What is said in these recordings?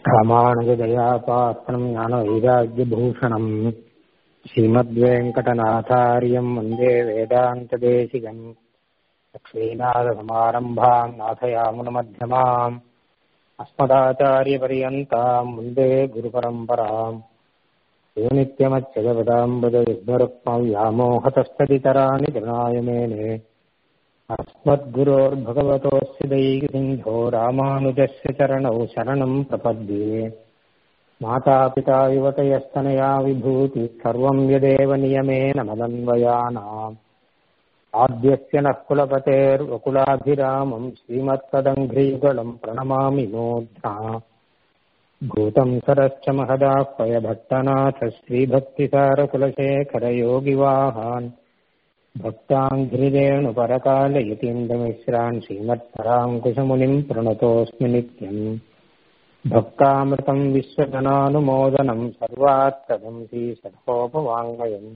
रामानुजदयापात्रम् ज्ञानवैराग्यभूषणम् श्रीमद्वेङ्कटनाथार्यम् वन्दे वेदान्तदेशिकम् लक्ष्मीनाथसमारम्भाम् नाथयामुनमध्यमाम् अस्मदाचार्यपर्यन्ताम् वन्दे गुरुपरम्पराम् यो नित्यमच्युतपदाम्बुदयुग्मरुक्मव्यामोहतस्तदितराणि तृणाय मेने अस्मद्गुरोर्भगवतोऽस्य दैसिन्धो रामानुजस्य चरणौ शरणम् प्रपद्ये मातापिता युवतयस्तनया विभूति सर्वम् यदेव नियमेन मदन्वयानाम् आद्यस्य नः कुलपतेर्वकुलाभिरामम् श्रीमत्तदङ्घ्रीयुगलम् प्रणमामि मूर्ध्ना भूतम् सरश्च महदाह्वय भट्टनाथ श्रीभक्तिसारकुलशेखरयोगिवाहान् भक्ताङ्घ्रिरेणुपरकालयतीन्द्रमिश्रान् श्रीमत्पराङ्कुशमुनिम् प्रणतोऽस्मि नित्यम् भक्तामृतम् विश्वजनानुमोदनम् सर्वात्तदम् श्रीसर्वोपवाङ्मयम्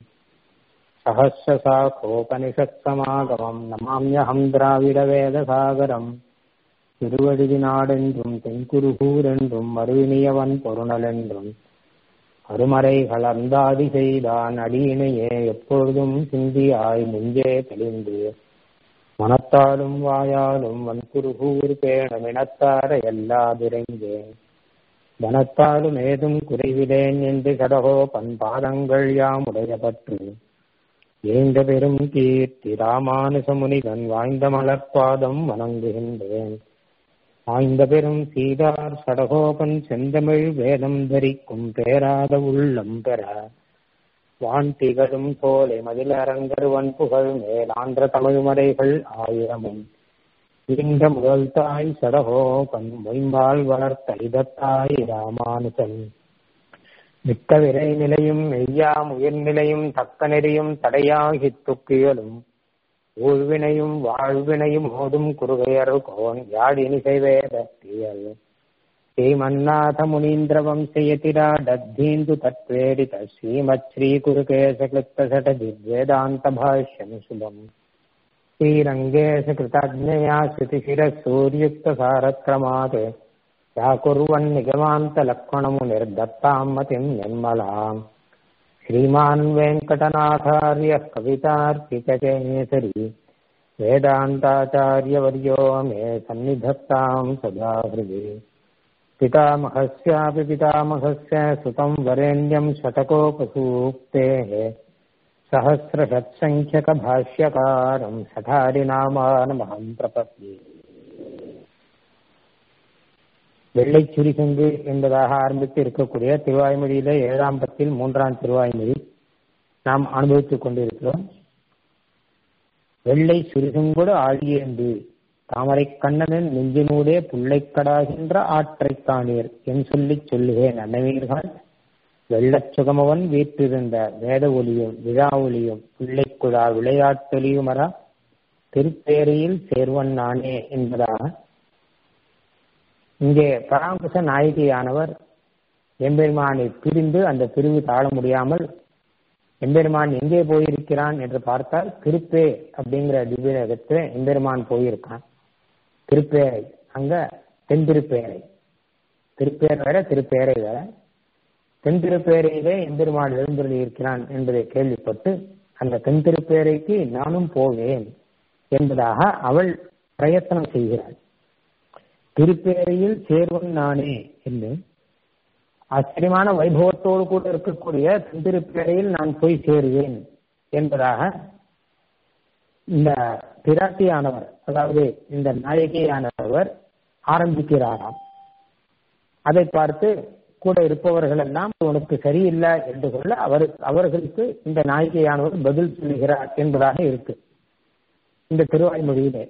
सहस्रशाखोपनिषत्समागमम् नमाम्यहम् द्राविडवेदसागरम् திருவடிதினாடென்றும் தென்குருகூரென்றும் மறுவினியவன் பொருணலென்றும் அருமறைகள் அந்தாதி செய்தான் அடியினையே எப்பொழுதும் சிந்தியாய் நெஞ்சே தெளிந்து மனத்தாலும் வாயாலும் வன்குருகூர் பேணமினத்தார எல்லாதிரைந்தேன் தனத்தாலும் ஏதும் குறைவிலேன் என்று கடகோ பண்பாதங்கள் யாம் உடைய பற்று ஏந்த பெரும் கீர்த்தி ராமானுசமுனிதன் வாய்ந்த மலர்பாதம் வணங்குகின்றேன் ஆய்ந்த பெரும் சீதார் சடகோபன் செந்தமிழ் வேதம் தரிக்கும் பேராத உள்ளம் பெற வான் திகழும் போலே மதிலரங்கர் வன்புகழ் மேலான்ற தமிழ்மறைகள் ஆயிரமும் இந்த முதல் தாய் சடகோபன் மொயம்பால் வளர்த்த இதத்தாய் ராமானுசன் மிக்க விரை நிலையும் மெய்யாம் உயர்நிலையும் தக்க நெறியும் தடையாகித் துக்கியலும் ஊழ்வினையும் வாழ்வினையும் ஓதும் குறுகையர் கோன் யாழினிசை வேதத்தியல் ஸ்ரீமன்னாத முனீந்திர வம்சயதிரா டத்தீந்து தத்வேரித ஸ்ரீமத் ஸ்ரீ குருகேசகிருத்த சட திவ்வேதாந்த பாஷ்யம் சுபம் ஸ்ரீரங்கேಶ कृतज्ञया श्रुतिशिरः सूर्युक्तसारक्रमात् व्याकुर्वन् निगमान्तलक्ष्मणमुनिर्दत्ताम् मतिम् निर्मलाम् श्रीमान् वेङ्कटनाथार्यः कवितार्किकचेसरी वेदान्ताचार्यवर्यो मे सन्निधत्ताम् सदा हृदि पितामहस्यापि पितामहस्य सुतम् वरेण्यम् शतकोपसूक्तेः सहस्रषट्सङ्ख्यकभाष्यकारम् सठारिनामानमहम् प्रपद्ये வெள்ளை சுரிசங்கு என்பதாக ஆரம்பித்து இருக்கக்கூடிய திருவாய்மொழியில ஏழாம் பத்தில் மூன்றாம் திருவாய்மொழி நாம் அனுபவித்துக் கொண்டிருக்கிறோம் வெள்ளை சுரிசங்கூட ஆழியேந்து தாமரை கண்ணனின் நெஞ்சினூடே புள்ளைக்கடாகின்ற ஆற்றை காணீர் என் சொல்லி சொல்லுவேன் அன்னவீர்கள் வெள்ளச் சுகமவன் வீற்றிருந்த வேத ஒலியும் விழா ஒலியும் பிள்ளைக்குழா விளையாட்டொலியுமரா திருப்பேரையில் சேர்வன் நானே என்பதாக இங்கே பராங்குச நாயகியானவர் எம்பெருமானை பிரிந்து அந்த பிரிவு தாழ முடியாமல் எம்பெருமான் எங்கே போயிருக்கிறான் என்று பார்த்தால் திருப்பே அப்படிங்கிற திவ்யத்தில் எம்பெருமான் போயிருக்கான் திருப்பேரை அங்க தென் திருப்பேரை திருப்பேர் வேற திருப்பேரை வேற தென் திருப்பேரையிலே எம்பெருமான் எழுந்துள்ளி இருக்கிறான் என்பதை கேள்விப்பட்டு அந்த தென் திருப்பேரைக்கு நானும் போவேன் என்பதாக அவள் பிரயத்தனம் செய்கிறாள் திருப்பேரையில் சேர்வன் நானே என்று ஆச்சரியமான வைபவத்தோடு கூட இருக்கக்கூடிய திருப்பேரையில் நான் போய் சேருவேன் என்பதாக இந்த பிராட்டியானவர் அதாவது இந்த நாயகியானவர் ஆரம்பிக்கிறாராம் அதை பார்த்து கூட இருப்பவர்கள் எல்லாம் உனக்கு சரியில்லை என்று சொல்ல அவர் அவர்களுக்கு இந்த நாயகியானவர் பதில் சொல்லுகிறார் என்பதாக இருக்கு இந்த திருவாய்மொழியிலே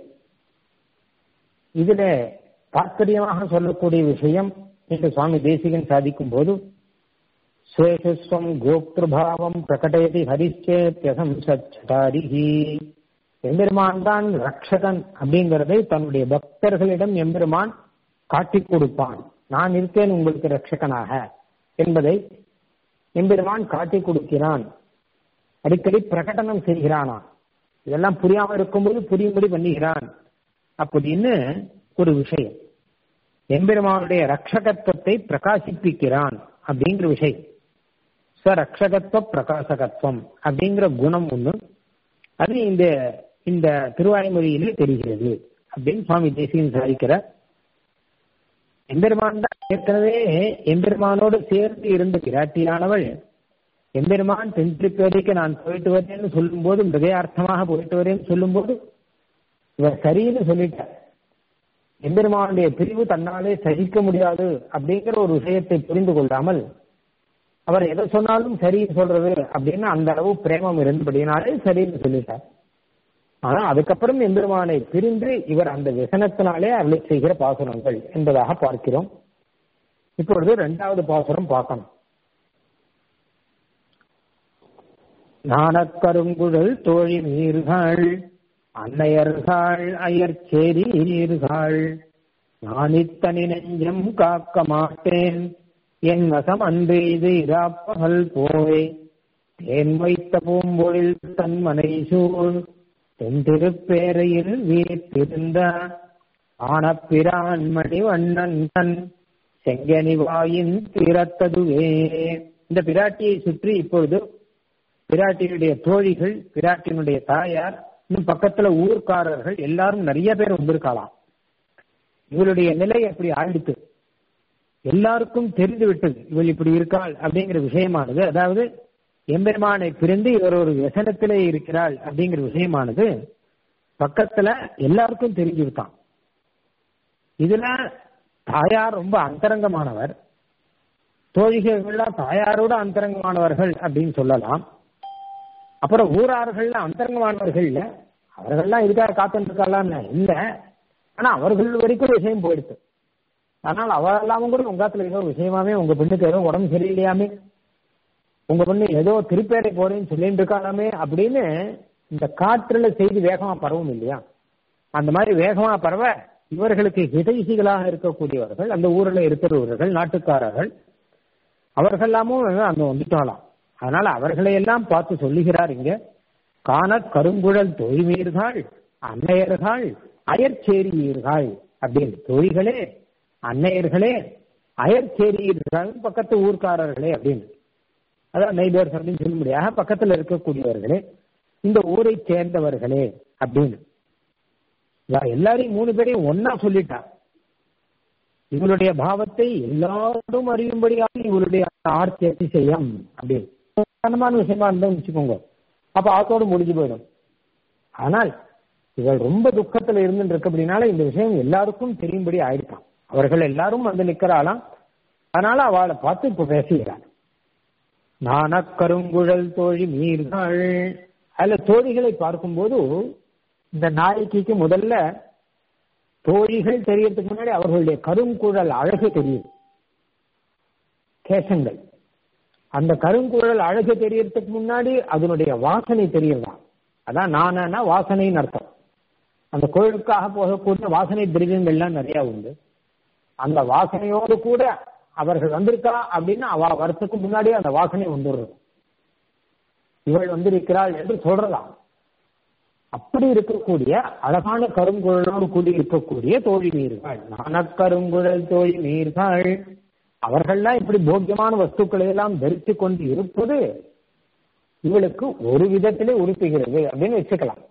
இதிலே தாற்பயமாக சொல்லக்கூடிய விஷயம் என்று சுவாமி தேசிகன் சாதிக்கும் போது ஸ்வேஷஸ்வம் கோப்திருபாவம் பிரகடயதி ஹரிச்சேத்யசம் சட்டாரிஹி எம்பெருமான் தான் ரக்ஷகன் அப்படிங்கிறதை தன்னுடைய பக்தர்களிடம் எம்பெருமான் காட்டிக் கொடுப்பான் நான் இருக்கேன் உங்களுக்கு ரட்சகனாக என்பதை எம்பெருமான் காட்டிக் கொடுக்கிறான் அடிக்கடி பிரகடனம் செய்கிறானா இதெல்லாம் புரியாம இருக்கும்போது புரியும்படி பண்ணுகிறான் அப்படின்னு ஒரு விஷயம் எம்பெருமானுடைய ரட்சகத்துவத்தை பிரகாசிப்பிக்கிறான் அப்படிங்கிற விஷயம் ஸ்வரக்ஷகத்துவ பிரகாசகத்துவம் அப்படிங்கிற குணம் ஒண்ணு அது இந்த இந்த திருவாய்மொழியிலே தெரிகிறது அப்படின்னு சுவாமி தேசிகன் சாதிக்கிறார் எம்பெருமான் தான் ஏற்கனவே எம்பெருமானோடு சேர்ந்து இருந்த பிராட்டியானவள் எம்பெருமான் தென் திருப்பேரைக்கு நான் போயிட்டு வரேன்னு சொல்லும்போது மிருதயார்த்தமாக போயிட்டு வரேன்னு சொல்லும்போது இவர் சரின்னு சொல்லிட்டார் எம்பெருமானுடைய பிரிவு தன்னாலே சகிக்க முடியாது அப்படிங்கிற ஒரு விஷயத்தை புரிந்து கொள்ளாமல் அவர் எதை சொன்னாலும் சரின்னு சொல்றது அப்படின்னு அந்த அளவு பிரேமம் இருந்தபடினாலே சரின்னு சொல்லிட்டார் ஆனா அதுக்கப்புறம் எம்பெருமானை பிரிந்து இவர் அந்த விசனத்தினாலே அருளை செய்கிற பாசுரங்கள் என்பதாக பார்க்கிறோம் இப்பொழுது இரண்டாவது பாசுரம் பார்க்கணும் ஞானக்கருங்குழல் தோழி நீர்கள் அன்னையர்கள் அயற்சேரி நீர்கள் ஞானித்தனி நெஞ்சம் காக்க மாட்டேன் என் வசம் அன்று இது இராப்பகல் போய் தேன் வைத்த பூம்பொழில் தன்மனை சூழ் தென் திருப்பேரையில் வீட்டிருந்த ஆனப்பிரான் மணிவண்ணன் தன் செங்கனி வாயின் திறத்ததுவே இந்த பிராட்டியை சுற்றி இப்பொழுது பிராட்டியினுடைய தோழிகள் பிராட்டியினுடைய தாயார் இன்னும் பக்கத்துல ஊர்க்காரர்கள் எல்லாரும் நிறைய பேர் வந்திருக்கலாம் இவளுடைய நிலை அப்படி ஆயிடுத்து எல்லாருக்கும் தெரிந்து விட்டது இவள் இப்படி இருக்காள் அப்படிங்கிற விஷயமானது அதாவது எம்பெருமானை பிரிந்து இவர் ஒரு व्यசனத்திலே இருக்கிறாள் அப்படிங்கிற விஷயமானது பக்கத்துல எல்லாருக்கும் தெரிஞ்சு விட்டான் இதுல தாயார் ரொம்ப அந்தரங்கமானவர் தோழிகள்லாம் தாயாரோட அந்தரங்கமானவர்கள் அப்படின்னு சொல்லலாம் அப்புறம் ஊரார்கள்ல அந்தரங்கமானவர்கள் இல்ல அவர்கள்லாம் இதுக்காக காத்துட்டு இருக்காளான்னு இல்ல ஆனா அவர்கள் வரைக்கும் விஷயம் போயிடுச்சு ஆனால் அவரெல்லாம் கூட உங்காத்துல ஏதோ விஷயமாவே உங்க பெண்ணுக்கு ஏதோ உடம்பு சரியில்லையாமே உங்க பொண்ணு ஏதோ திருப்பேரை போறேன்னு சொல்லிட்டு இருக்காளாமே அப்படின்னு இந்த காற்றுல செய்தி வேகமா பரவும் இல்லையா அந்த மாதிரி வேகமா பரவ இவர்களுக்கு ஹிதைசிகளாக இருக்கக்கூடியவர்கள் அந்த ஊர்ல இருக்கிறவர்கள் நாட்டுக்காரர்கள் அவர்கள்லாமும் அங்க வந்துட்டாலாம் அதனால அவர்களை எல்லாம் பார்த்து சொல்லுகிறார் இங்க காண கருங்குழல் தோய்மீர்கள் அன்னையர்கள் அயற்சேரியர்கள் அப்படின்னு தோழிகளே அன்னையர்களே அயற்சேரியர்கள் பக்கத்து ஊர்க்காரர்களே அப்படின்னு அதான் நெய்பர்ஸ் அப்படின்னு சொல்ல முடியாது பக்கத்துல இருக்கக்கூடியவர்களே இந்த ஊரை சேர்ந்தவர்களே அப்படின்னு எல்லாரையும் மூணு பேரையும் ஒன்னா சொல்லிட்டா இவருடைய பாவத்தை எல்லாரும் அறியும்படியாக இவருடைய ஆர்த்தி அதிசயம் அப்படின்னு சாதாரணமான விஷயமா இருந்தா வச்சுக்கோங்க அப்ப ஆத்தோடு முடிஞ்சு போயிடும் ஆனால் இவள் ரொம்ப துக்கத்துல இருந்து இருக்க அப்படின்னால இந்த விஷயம் எல்லாருக்கும் தெரியும்படி ஆயிடுட்டான் அவர்கள் எல்லாரும் வந்து நிக்கிறாளாம் அதனால அவளை பார்த்து இப்ப பேசுகிறாள் நாணக்கருங்குழல் தோழி மீர்கள் அதுல தோழிகளை பார்க்கும்போது இந்த நாயகிக்கு முதல்ல தோழிகள் தெரியறதுக்கு முன்னாடி அவர்களுடைய கருங்குழல் அழகு தெரியும் கேசங்கள் அந்த கருங்குழல் அழகு தெரியறதுக்கு முன்னாடி அதனுடைய வாசனை தெரியலாம் அதான் நானா வாசனைன்னு அர்த்தம் அந்த கோயிலுக்காக போகக்கூடிய வாசனை திரவியங்கள்லாம் நிறைய உண்டு அந்த வாசனையோடு கூட அவர்கள் வந்திருக்கா அப்படின்னு அவ வரத்துக்கு முன்னாடியே அந்த வாசனை வந்துடுறது இவள் வந்திருக்கிறாள் என்று சொல்றதாம் அப்படி இருக்கக்கூடிய அழகான கருங்குழலோடு கூடி இருக்கக்கூடிய தோழி நீர்கள் நானக்கருங்குழல் தோழி நீர்கள் அவர்கள்லாம் இப்படி போக்கியமான வஸ்துக்களை எல்லாம் தரித்து கொண்டு இருப்பது இவளுக்கு ஒரு விதத்திலே உறுப்புகிறது அப்படின்னு வச்சுக்கலாம்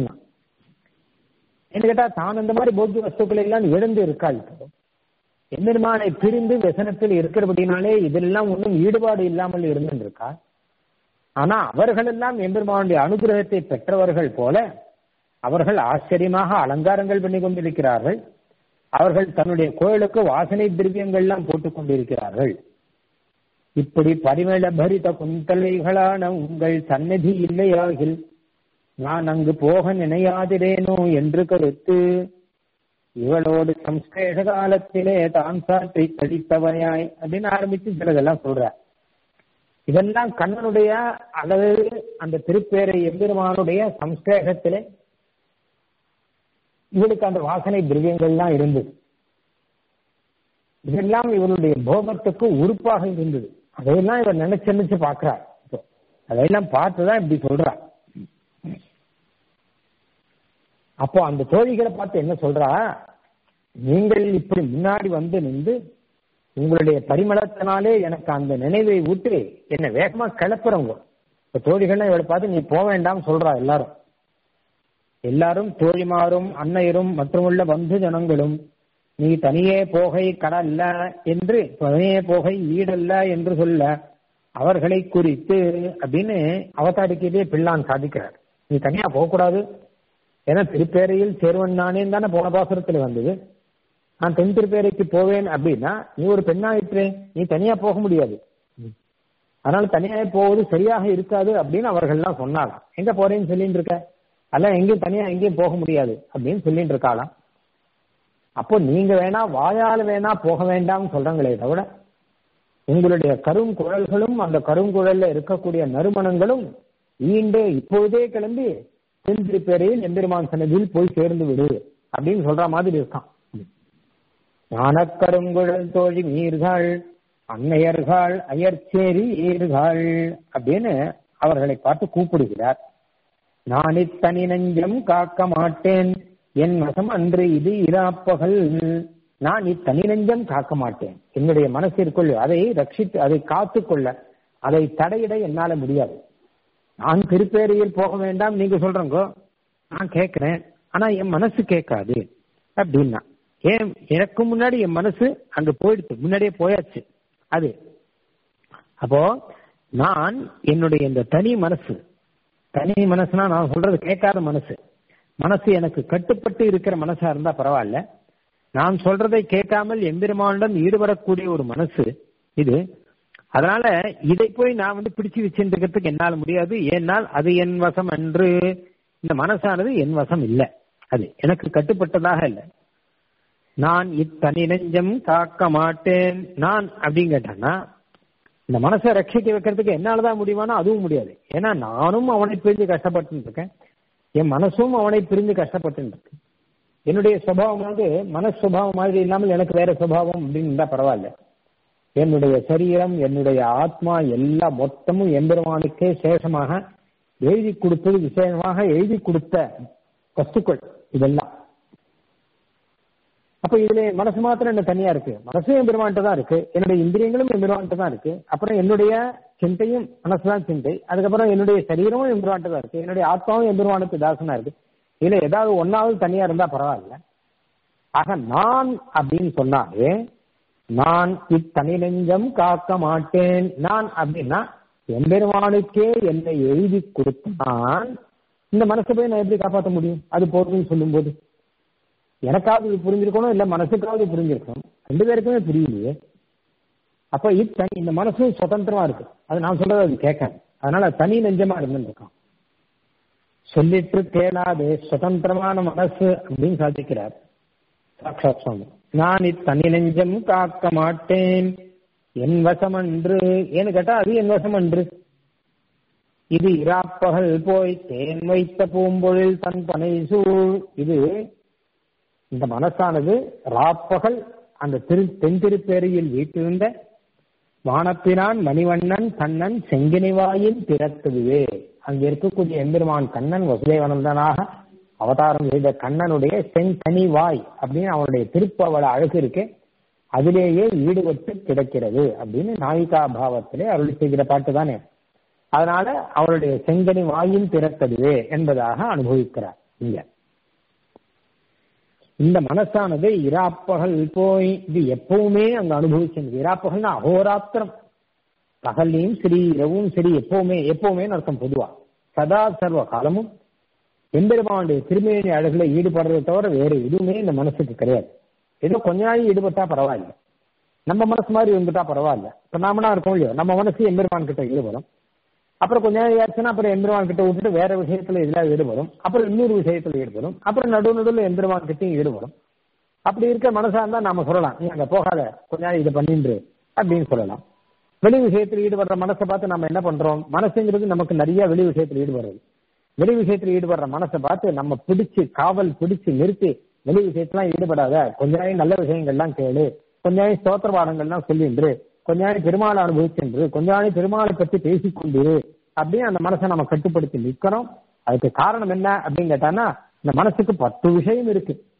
என்ன கேட்டா தான் அந்த மாதிரி போக்கிய வஸ்துக்களை எல்லாம் இழந்து இருக்காள் எம்பெருமானை பிரிந்து व्यசனத்தில் இருக்கிறபடினாலே இதெல்லாம் ஒன்றும் ஈடுபாடு இல்லாமல் இருந்திருக்கா ஆனா அவர்கள் எல்லாம் எம்பெருமானுடைய அனுகிரகத்தை பெற்றவர்கள் போல அவர்கள் ஆச்சரியமாக அலங்காரங்கள் பண்ணி கொண்டிருக்கிறார்கள் அவர்கள் தன்னுடைய கோயிலுக்கு வாசனை திரவியங்கள்லாம் போட்டுக் கொண்டிருக்கிறார்கள் இப்படி பரிமள பரித குந்தலைகளான உங்கள் சன்னதி இல்லையாகில் நான் அங்கு போக நினையாதிரேனோ என்று கருத்து இவளோடு சம்ஸ்கிருத காலத்திலே தான் சாற்றி கழித்தவனாய் அப்படின்னு ஆரம்பிச்சு சிலதெல்லாம் சொல்ற இதெல்லாம் கண்ணனுடைய அல்லது அந்த திருப்பேரை எம்பெருமானுடைய சம்ஸ்கிருதத்திலே இவளுக்கு அந்த வாசனை திரவியங்கள்லாம் இருந்தது இதெல்லாம் இவருடைய போகத்துக்கு உறுப்பாக இருந்தது அதையெல்லாம் இவர் நினைச்சு நினைச்சு பாக்குறார் அதையெல்லாம் பார்த்துதான் இப்படி சொல்றா அப்போ அந்த தோழிகளை பார்த்து என்ன சொல்றா நீங்கள் இப்படி முன்னாடி வந்து நின்று உங்களுடைய பரிமளத்தினாலே எனக்கு அந்த நினைவை விட்டு என்னை வேகமா கிளப்புறவங்க இப்ப தோழிகள்லாம் இவளை பார்த்து நீ போக வேண்டாம் சொல்றா எல்லாரும் எல்லாரும் தோழிமாரும் அன்னையரும் மற்றும் உள்ள பந்து ஜனங்களும் நீ தனியே போகை கடல்ல என்று தனியே போகை ஈடல்ல என்று சொல்ல அவர்களை குறித்து அப்படின்னு அவதாரிக்கையிலே பிள்ளான் சாதிக்கிறார் நீ தனியா போகக்கூடாது ஏன்னா திருப்பேரையில் சேர்வன் நானே தானே போன பாசுரத்துல வந்தது நான் தென் திருப்பேரைக்கு போவேன் அப்படின்னா நீ ஒரு பெண்ணாயிற்றே நீ தனியா போக முடியாது அதனால தனியாக போவது சரியாக இருக்காது அப்படின்னு அவர்கள்லாம் சொன்னாலாம் எங்க போறேன்னு சொல்லிட்டு இருக்க அல்ல எங்கேயும் தனியா எங்கேயும் போக முடியாது அப்படின்னு சொல்லிட்டு இருக்காளாம் அப்போ நீங்க வேணா வாயால வேணா போக வேண்டாம்னு சொல்றாங்களே தவிர உங்களுடைய கருங்குழல்களும் அந்த கருங்குழல்ல இருக்கக்கூடிய நறுமணங்களும் ஈண்டு இப்பொழுதே கிளம்பி தென்திருப்பேரையில் எம்பெருமான் சன்னதியில் போய் சேர்ந்து விடு அப்படின்னு சொல்ற மாதிரி இருக்கான் ஞானக்கருங்குழல் தோழி மீர்கள் அன்னையர்கள் அயர்ச்சேரி ஈர்கள் அப்படின்னு அவர்களை பார்த்து கூப்பிடுகிறார் நான் இத்தனி நெஞ்சம் காக்க மாட்டேன் என் வசம் அன்று இது இராப்பகல் நான் இத்தனி நெஞ்சம் காக்க மாட்டேன் என்னுடைய மனசிற்குள் அதை ரட்சித்து அதை காத்துக்கொள்ள அதை தடையிட என்னால முடியாது நான் திருப்பேரியில் போக வேண்டாம் நீங்க சொல்றங்க நான் கேட்கிறேன் ஆனா என் மனசு கேட்காது அப்படின்னா ஏன் எனக்கு முன்னாடி என் மனசு அங்க போயிடுச்சு முன்னாடியே போயாச்சு அது அப்போ நான் என்னுடைய இந்த தனி மனசு தனி மனசுனா நான் சொல்றது கேட்காத மனசு மனசு எனக்கு கட்டுப்பட்டு இருக்கிற மனசா இருந்தா பரவாயில்ல நான் சொல்றதை கேட்காமல் எம்பெருமானிடம் ஈடுபடக்கூடிய ஒரு மனசு இது அதனால இதை போய் நான் வந்து பிடிச்சு வச்சுருக்கிறதுக்கு என்னால் முடியாது ஏன்னால் அது என் வசம் அன்று இந்த மனசானது என் வசம் இல்லை அது எனக்கு கட்டுப்பட்டதாக இல்லை நான் இத்தனி நெஞ்சம் காக்க மாட்டேன் நான் அப்படின்னு கேட்டான்னா இந்த மனசை ரட்சிக்க வைக்கிறதுக்கு என்னாலதான் முடியுமானா அதுவும் முடியாது ஏன்னா நானும் அவனை பிரிஞ்சு கஷ்டப்பட்டு இருக்கேன் என் மனசும் அவனை பிரிஞ்சு கஷ்டப்பட்டு இருக்கு என்னுடைய சுபாவம் வந்து மனசுபாவம் மாதிரி இல்லாமல் எனக்கு வேற சுபாவம் அப்படின்னு இருந்தா பரவாயில்ல என்னுடைய சரீரம் என்னுடைய ஆத்மா எல்லாம் மொத்தமும் எம்பெருமானுக்கே சேஷமாக எழுதி கொடுத்தது விசேஷமாக எழுதி கொடுத்த வஸ்துக்கள் இதெல்லாம் அப்ப இதுல மனசு மாத்திரம் என்ன தனியா இருக்கு மனசும் எம்பெருமான்ட்ட தான் இருக்கு என்னுடைய இந்திரியங்களும் எம்பெருமான்ட்ட தான் இருக்கு அப்புறம் என்னுடைய சிந்தையும் மனசுதான் சிந்தை அதுக்கப்புறம் என்னுடைய சரீரமும் எம்பெருமான்ட்ட தான் இருக்கு என்னுடைய ஆத்மாவும் எம்பெருமானுக்கு தாசனா இருக்கு இதுல ஏதாவது ஒன்னாவது தனியா இருந்தா பரவாயில்ல ஆக நான் அப்படின்னு சொன்னாலே நான் இத்தனி நெஞ்சம் காக்க மாட்டேன் நான் அப்படின்னா எம்பெருமானுக்கே என்னை எழுதி கொடுத்தான் இந்த மனசை போய் நான் எப்படி காப்பாற்ற முடியும் அது போதும்னு சொல்லும்போது எனக்காவது இது புரிஞ்சிருக்கணும் இல்ல மனசுக்காவது புரிஞ்சிருக்கணும் ரெண்டு பேருக்குமே புரியலையே அப்ப இத்தனி இந்த மனசும் சுதந்திரமா இருக்கு அது நான் சொல்றது அது கேட்காது அதனால தனி நெஞ்சமா இருந்துருக்கான் சொல்லிட்டு கேளாது சுதந்திரமான மனசு அப்படின்னு சாதிக்கிறார் சாட்சாத் சுவாமி நான் இத்தனி நெஞ்சம் காக்க மாட்டேன் என் வசம் அன்று ஏன்னு கேட்டா அது என் வசம் அன்று இது இராப்பகல் போய் தேன் வைத்த பூம்பொழில் தன் பனை சூழ் இது இந்த மனசானது ராப்பகல் அந்த திரு தென்திருப்பேரியில் வீட்டிருந்த வானப்பிரான் மணிவண்ணன் கண்ணன் செங்கினிவாயின் திறத்துதுவே அங்க இருக்கக்கூடிய எம்பெருமான் கண்ணன் வசுதேவனந்தனாக அவதாரம் செய்த கண்ணனுடைய செங்கனி வாய் அப்படின்னு அவனுடைய திருப்பவள அழகு இருக்கு அதிலேயே ஈடுபட்டு கிடக்கிறது அப்படின்னு நாயிகா பாவத்திலே அருள் செய்கிற பாட்டு தானே அதனால அவருடைய செங்கனி வாயின் திறத்ததுவே என்பதாக அனுபவிக்கிறார் இங்க இந்த மனசானது இராப்பகல் போய் இது எப்பவுமே அங்க அனுபவிச்சது இராப்பகல்னா அகோராத்திரம் பகல்லையும் சரி இரவும் சரி எப்பவுமே எப்பவுமே அர்த்தம் பொதுவா சதா சர்வ காலமும் எம்பெருமானுடைய திருமேனி அழகுல ஈடுபடுறதை தவிர வேற எதுவுமே இந்த மனசுக்கு கிடையாது ஏதோ கொஞ்ச நாள் ஈடுபட்டா பரவாயில்ல நம்ம மனசு மாதிரி இருந்துட்டா பரவாயில்ல இப்ப நாமனா இருக்கோம் இல்லையோ நம்ம மனசு எம்பெருமான் கிட்ட ஈடுபடும் அப்புறம் கொஞ்ச நாள் ஆச்சுன்னா அப்புறம் எம்பெருமான் கிட்ட விட்டுட்டு வேற விஷயத்துல இதுல ஈடுபடும் அப்புறம் இன்னொரு விஷயத்துல ஈடுபடும் அப்புறம் நடு நடுவில் எம்பெருமான் கிட்டையும் ஈடுபடும் அப்படி இருக்க மனசா இருந்தா நாம சொல்லலாம் நீ அங்க போகாத கொஞ்ச நாள் இதை பண்ணின்று அப்படின்னு சொல்லலாம் வெளி விஷயத்தில் ஈடுபடுற மனசை பார்த்து நம்ம என்ன பண்றோம் மனசுங்கிறது நமக்கு நிறைய வெளி விஷயத்தில் ஈடுபடுறது வெளி விஷயத்தில் ஈடுபடுற மனசை பார்த்து நம்ம பிடிச்சு காவல் பிடிச்சு நிறுத்தி வெளி விஷயத்தெல்லாம் ஈடுபடாத கொஞ்ச நாள் நல்ல விஷயங்கள்லாம் கேளு கொஞ்ச நாள் ஸ்தோத்திர பாடங்கள்லாம் சொல்லின்று கொஞ்ச நாள் பெருமாளை அனுபவிச்சென்று கொஞ்ச நாள் பெருமாளை பற்றி பேசிக்கொண்டிரு அப்படின்னு அந்த மனசை நம்ம கட்டுப்படுத்தி நிற்கிறோம் அதுக்கு காரணம் என்ன அப்படின்னு கேட்டான்னா இந்த மனசுக்கு பத்து விஷயம் இருக்கு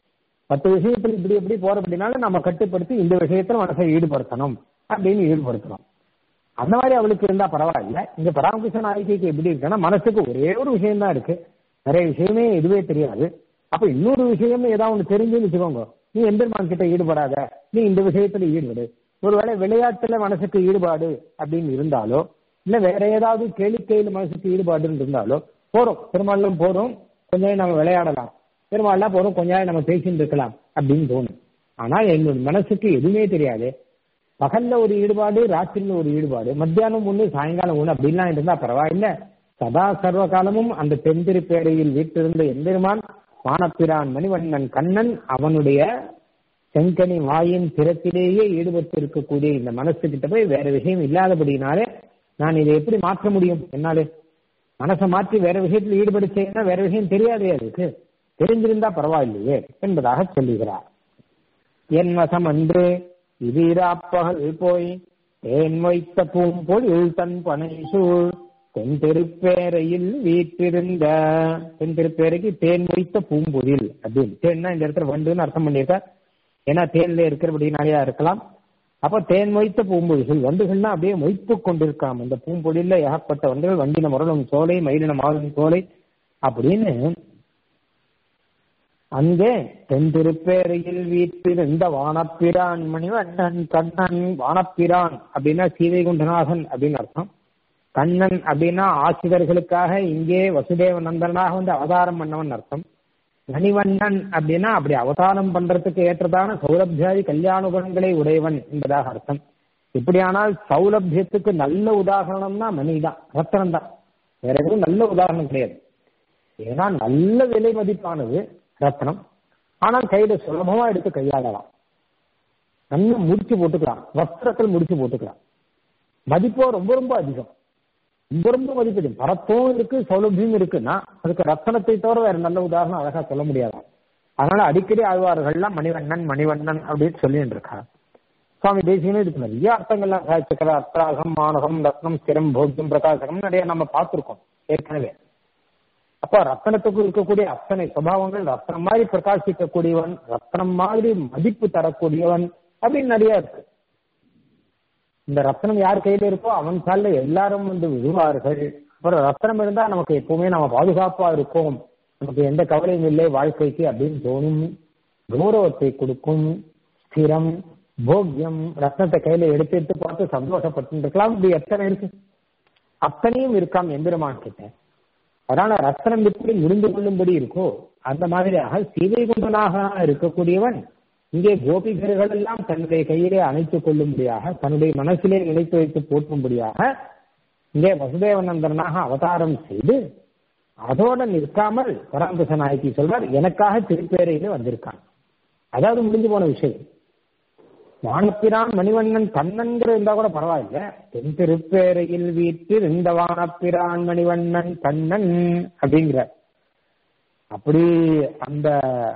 பத்து விஷயத்துல இப்படி எப்படி போற அப்படின்னாலும் நம்ம கட்டுப்படுத்தி இந்த விஷயத்துல மனசை ஈடுபடுத்தணும் அப்படின்னு ஈடுபடுத்தணும் அந்த மாதிரி அவளுக்கு இருந்தா பரவாயில்ல இந்த பராமகிருஷ்ண நாயகிக்கு எப்படி இருக்குன்னா மனசுக்கு ஒரே ஒரு விஷயம் தான் இருக்கு நிறைய விஷயமே எதுவே தெரியாது அப்ப இன்னொரு விஷயம் ஏதாவது ஒன்று தெரிஞ்சுன்னு வச்சுக்கோங்க நீ எம்பெருமான் கிட்ட ஈடுபடாத நீ இந்த விஷயத்துல ஈடுபடு ஒருவேளை விளையாட்டுல மனசுக்கு ஈடுபாடு அப்படின்னு இருந்தாலோ இல்ல வேற ஏதாவது கேளிக்கையில மனசுக்கு ஈடுபாடுன்னு இருந்தாலோ போறோம் பெருமாளும் போறோம் கொஞ்ச நேரம் நம்ம விளையாடலாம் பெருமாள்லாம் போறோம் கொஞ்ச நேரம் நம்ம பேசிட்டு இருக்கலாம் அப்படின்னு தோணும் ஆனா எங்க மனசுக்கு எதுவுமே தெரியாது பகல்ல ஒரு ஈடுபாடு ராத்திரில ஒரு ஈடுபாடு மத்தியானம் ஒண்ணு சாயங்காலம் ஒண்ணு அப்படின்லாம் இருந்தா பரவாயில்ல சதா சர்வ காலமும் அந்த தென்திருப்பேரையில் வீட்டிருந்த எம்பெருமான் வானப்பிரான் மணிவண்ணன் கண்ணன் அவனுடைய செங்கனி வாயின் திறத்திலேயே ஈடுபட்டு இருக்கக்கூடிய இந்த மனசு கிட்ட போய் வேற விஷயம் இல்லாதபடினாலே நான் இதை எப்படி மாற்ற முடியும் என்னாலே மனசை மாற்றி வேற விஷயத்தில் ஈடுபடுச்சேன்னா வேற விஷயம் தெரியாதே அதுக்கு தெரிஞ்சிருந்தா பரவாயில்லையே என்பதாக சொல்லுகிறார் என் வசம் அன்று இதீராப்பகல் போய் தேன் வைத்த பூம்பொழில் தன் பனை சூழ் தென் திருப்பேரையில் வீட்டிருந்த தென் திருப்பேரைக்கு தேன் வைத்த பூம்பொழில் அப்படின்னு தேன்னா இந்த இடத்துல வண்டுன்னு அர்த்தம் பண்ணியிருக்க ஏன்னா தேன்ல இருக்கிறபடினாலேயா இருக்கலாம் அப்ப தேன் மொய்த்த பூம்பொழிகள் வண்டுகள்னா அப்படியே மொய்த்து கொண்டிருக்காம இந்த பூம்பொழில ஏகப்பட்ட வண்டுகள் வண்டின முரளும் சோலை மயிலின மாலும் சோலை அப்படின்னு அங்கே தென் திருப்பேரையில் வீட்டிருந்த வானப்பிரான் மணிவண்ணன் கண்ணன் வானப்பிரான் அப்படின்னா சீதை குண்டநாதன் அப்படின்னு அர்த்தம் கண்ணன் அப்படின்னா ஆசிரியர்களுக்காக இங்கே வசுதேவ நந்தனாக வந்து அவதாரம் பண்ணவன் அர்த்தம் மணிவண்ணன் அப்படின்னா அப்படி அவதாரம் பண்றதுக்கு ஏற்றதான சௌலபியாதி கல்யாண குணங்களை உடையவன் என்பதாக அர்த்தம் இப்படியானால் சௌலபியத்துக்கு நல்ல உதாரணம்னா மணிதான் ரத்தனம் தான் வேற எதுவும் நல்ல உதாரணம் கிடையாது ஏன்னா நல்ல விலை மதிப்பானது ரத்னம் ஆனால் கையில சுலபமா எடுத்து கையாளலாம் நல்ல முடிச்சு போட்டுக்கலாம் வஸ்திரத்தில் முடிச்சு போட்டுக்கலாம் மதிப்போ ரொம்ப ரொம்ப அதிகம் ரொம்ப ரொம்ப மதிப்பு பரத்தும் இருக்கு சௌலபியம் இருக்குன்னா அதுக்கு ரத்தனத்தை தவிர வேற நல்ல உதாரணம் அழகா சொல்ல முடியாது அதனால அடிக்கடி ஆழ்வார்கள்லாம் மணிவண்ணன் மணிவண்ணன் அப்படின்னு சொல்லிட்டு இருக்காங்க சுவாமி தேசியமே இதுக்கு நிறைய அர்த்தங்கள்லாம் சக்கர அர்த்தாகம் மானகம் ரத்னம் ஸ்திரம் போக்கியம் பிரகாசகம் நிறைய நம்ம பார்த்திருக்கோம் ஏற்கனவே அப்ப ரத்தனத்துக்கு இருக்கக்கூடிய அத்தனை சுபாவங்கள் ரத்தனம் மாதிரி பிரகாசிக்கக்கூடியவன் ரத்தனம் மாதிரி மதிப்பு தரக்கூடியவன் அப்படின்னு நிறைய இருக்கு இந்த ரத்தனம் யார் கையில இருக்கோ அவன் காலில் எல்லாரும் வந்து விழுவார்கள் அப்புறம் ரத்தனம் இருந்தா நமக்கு எப்பவுமே நம்ம பாதுகாப்பா இருக்கோம் நமக்கு எந்த கவலையும் இல்லை வாழ்க்கைக்கு அப்படின்னு தோணும் கௌரவத்தை கொடுக்கும் ஸ்திரம் போக்கியம் ரத்னத்தை கையில எடுத்து எடுத்து பார்த்து சந்தோஷப்பட்டு இருக்கலாம் இப்படி எத்தனை இருக்கு அத்தனையும் இருக்காம் எம்பெருமான் கிட்ட அதனால ரத்தனம் எப்படி முடிந்து கொள்ளும்படி இருக்கோ அந்த மாதிரியாக சீதை குண்டனாக இருக்கக்கூடியவன் இங்கே கோபிகர்கள் எல்லாம் தன்னுடைய கையிலே அணைத்துக் கொள்ளும்படியாக தன்னுடைய மனசிலே நினைத்து வைத்து போற்றும்படியாக இங்கே வசுதேவநந்தனாக அவதாரம் செய்து அதோட நிற்காமல் பராமரிச நாயகி சொல்வார் எனக்காக திருப்பேரையில வந்திருக்கான் அதாவது முடிஞ்சு போன விஷயம் வானப்பிரான் மணிவண்ணன் கண்ணன்கிற இருந்தா கூட பரவாயில்ல தென் திருப்பேரையில் வீட்டில் இந்த வானப்பிரான் மணிவண்ணன் கண்ணன் அப்படிங்கிற அப்படி அந்த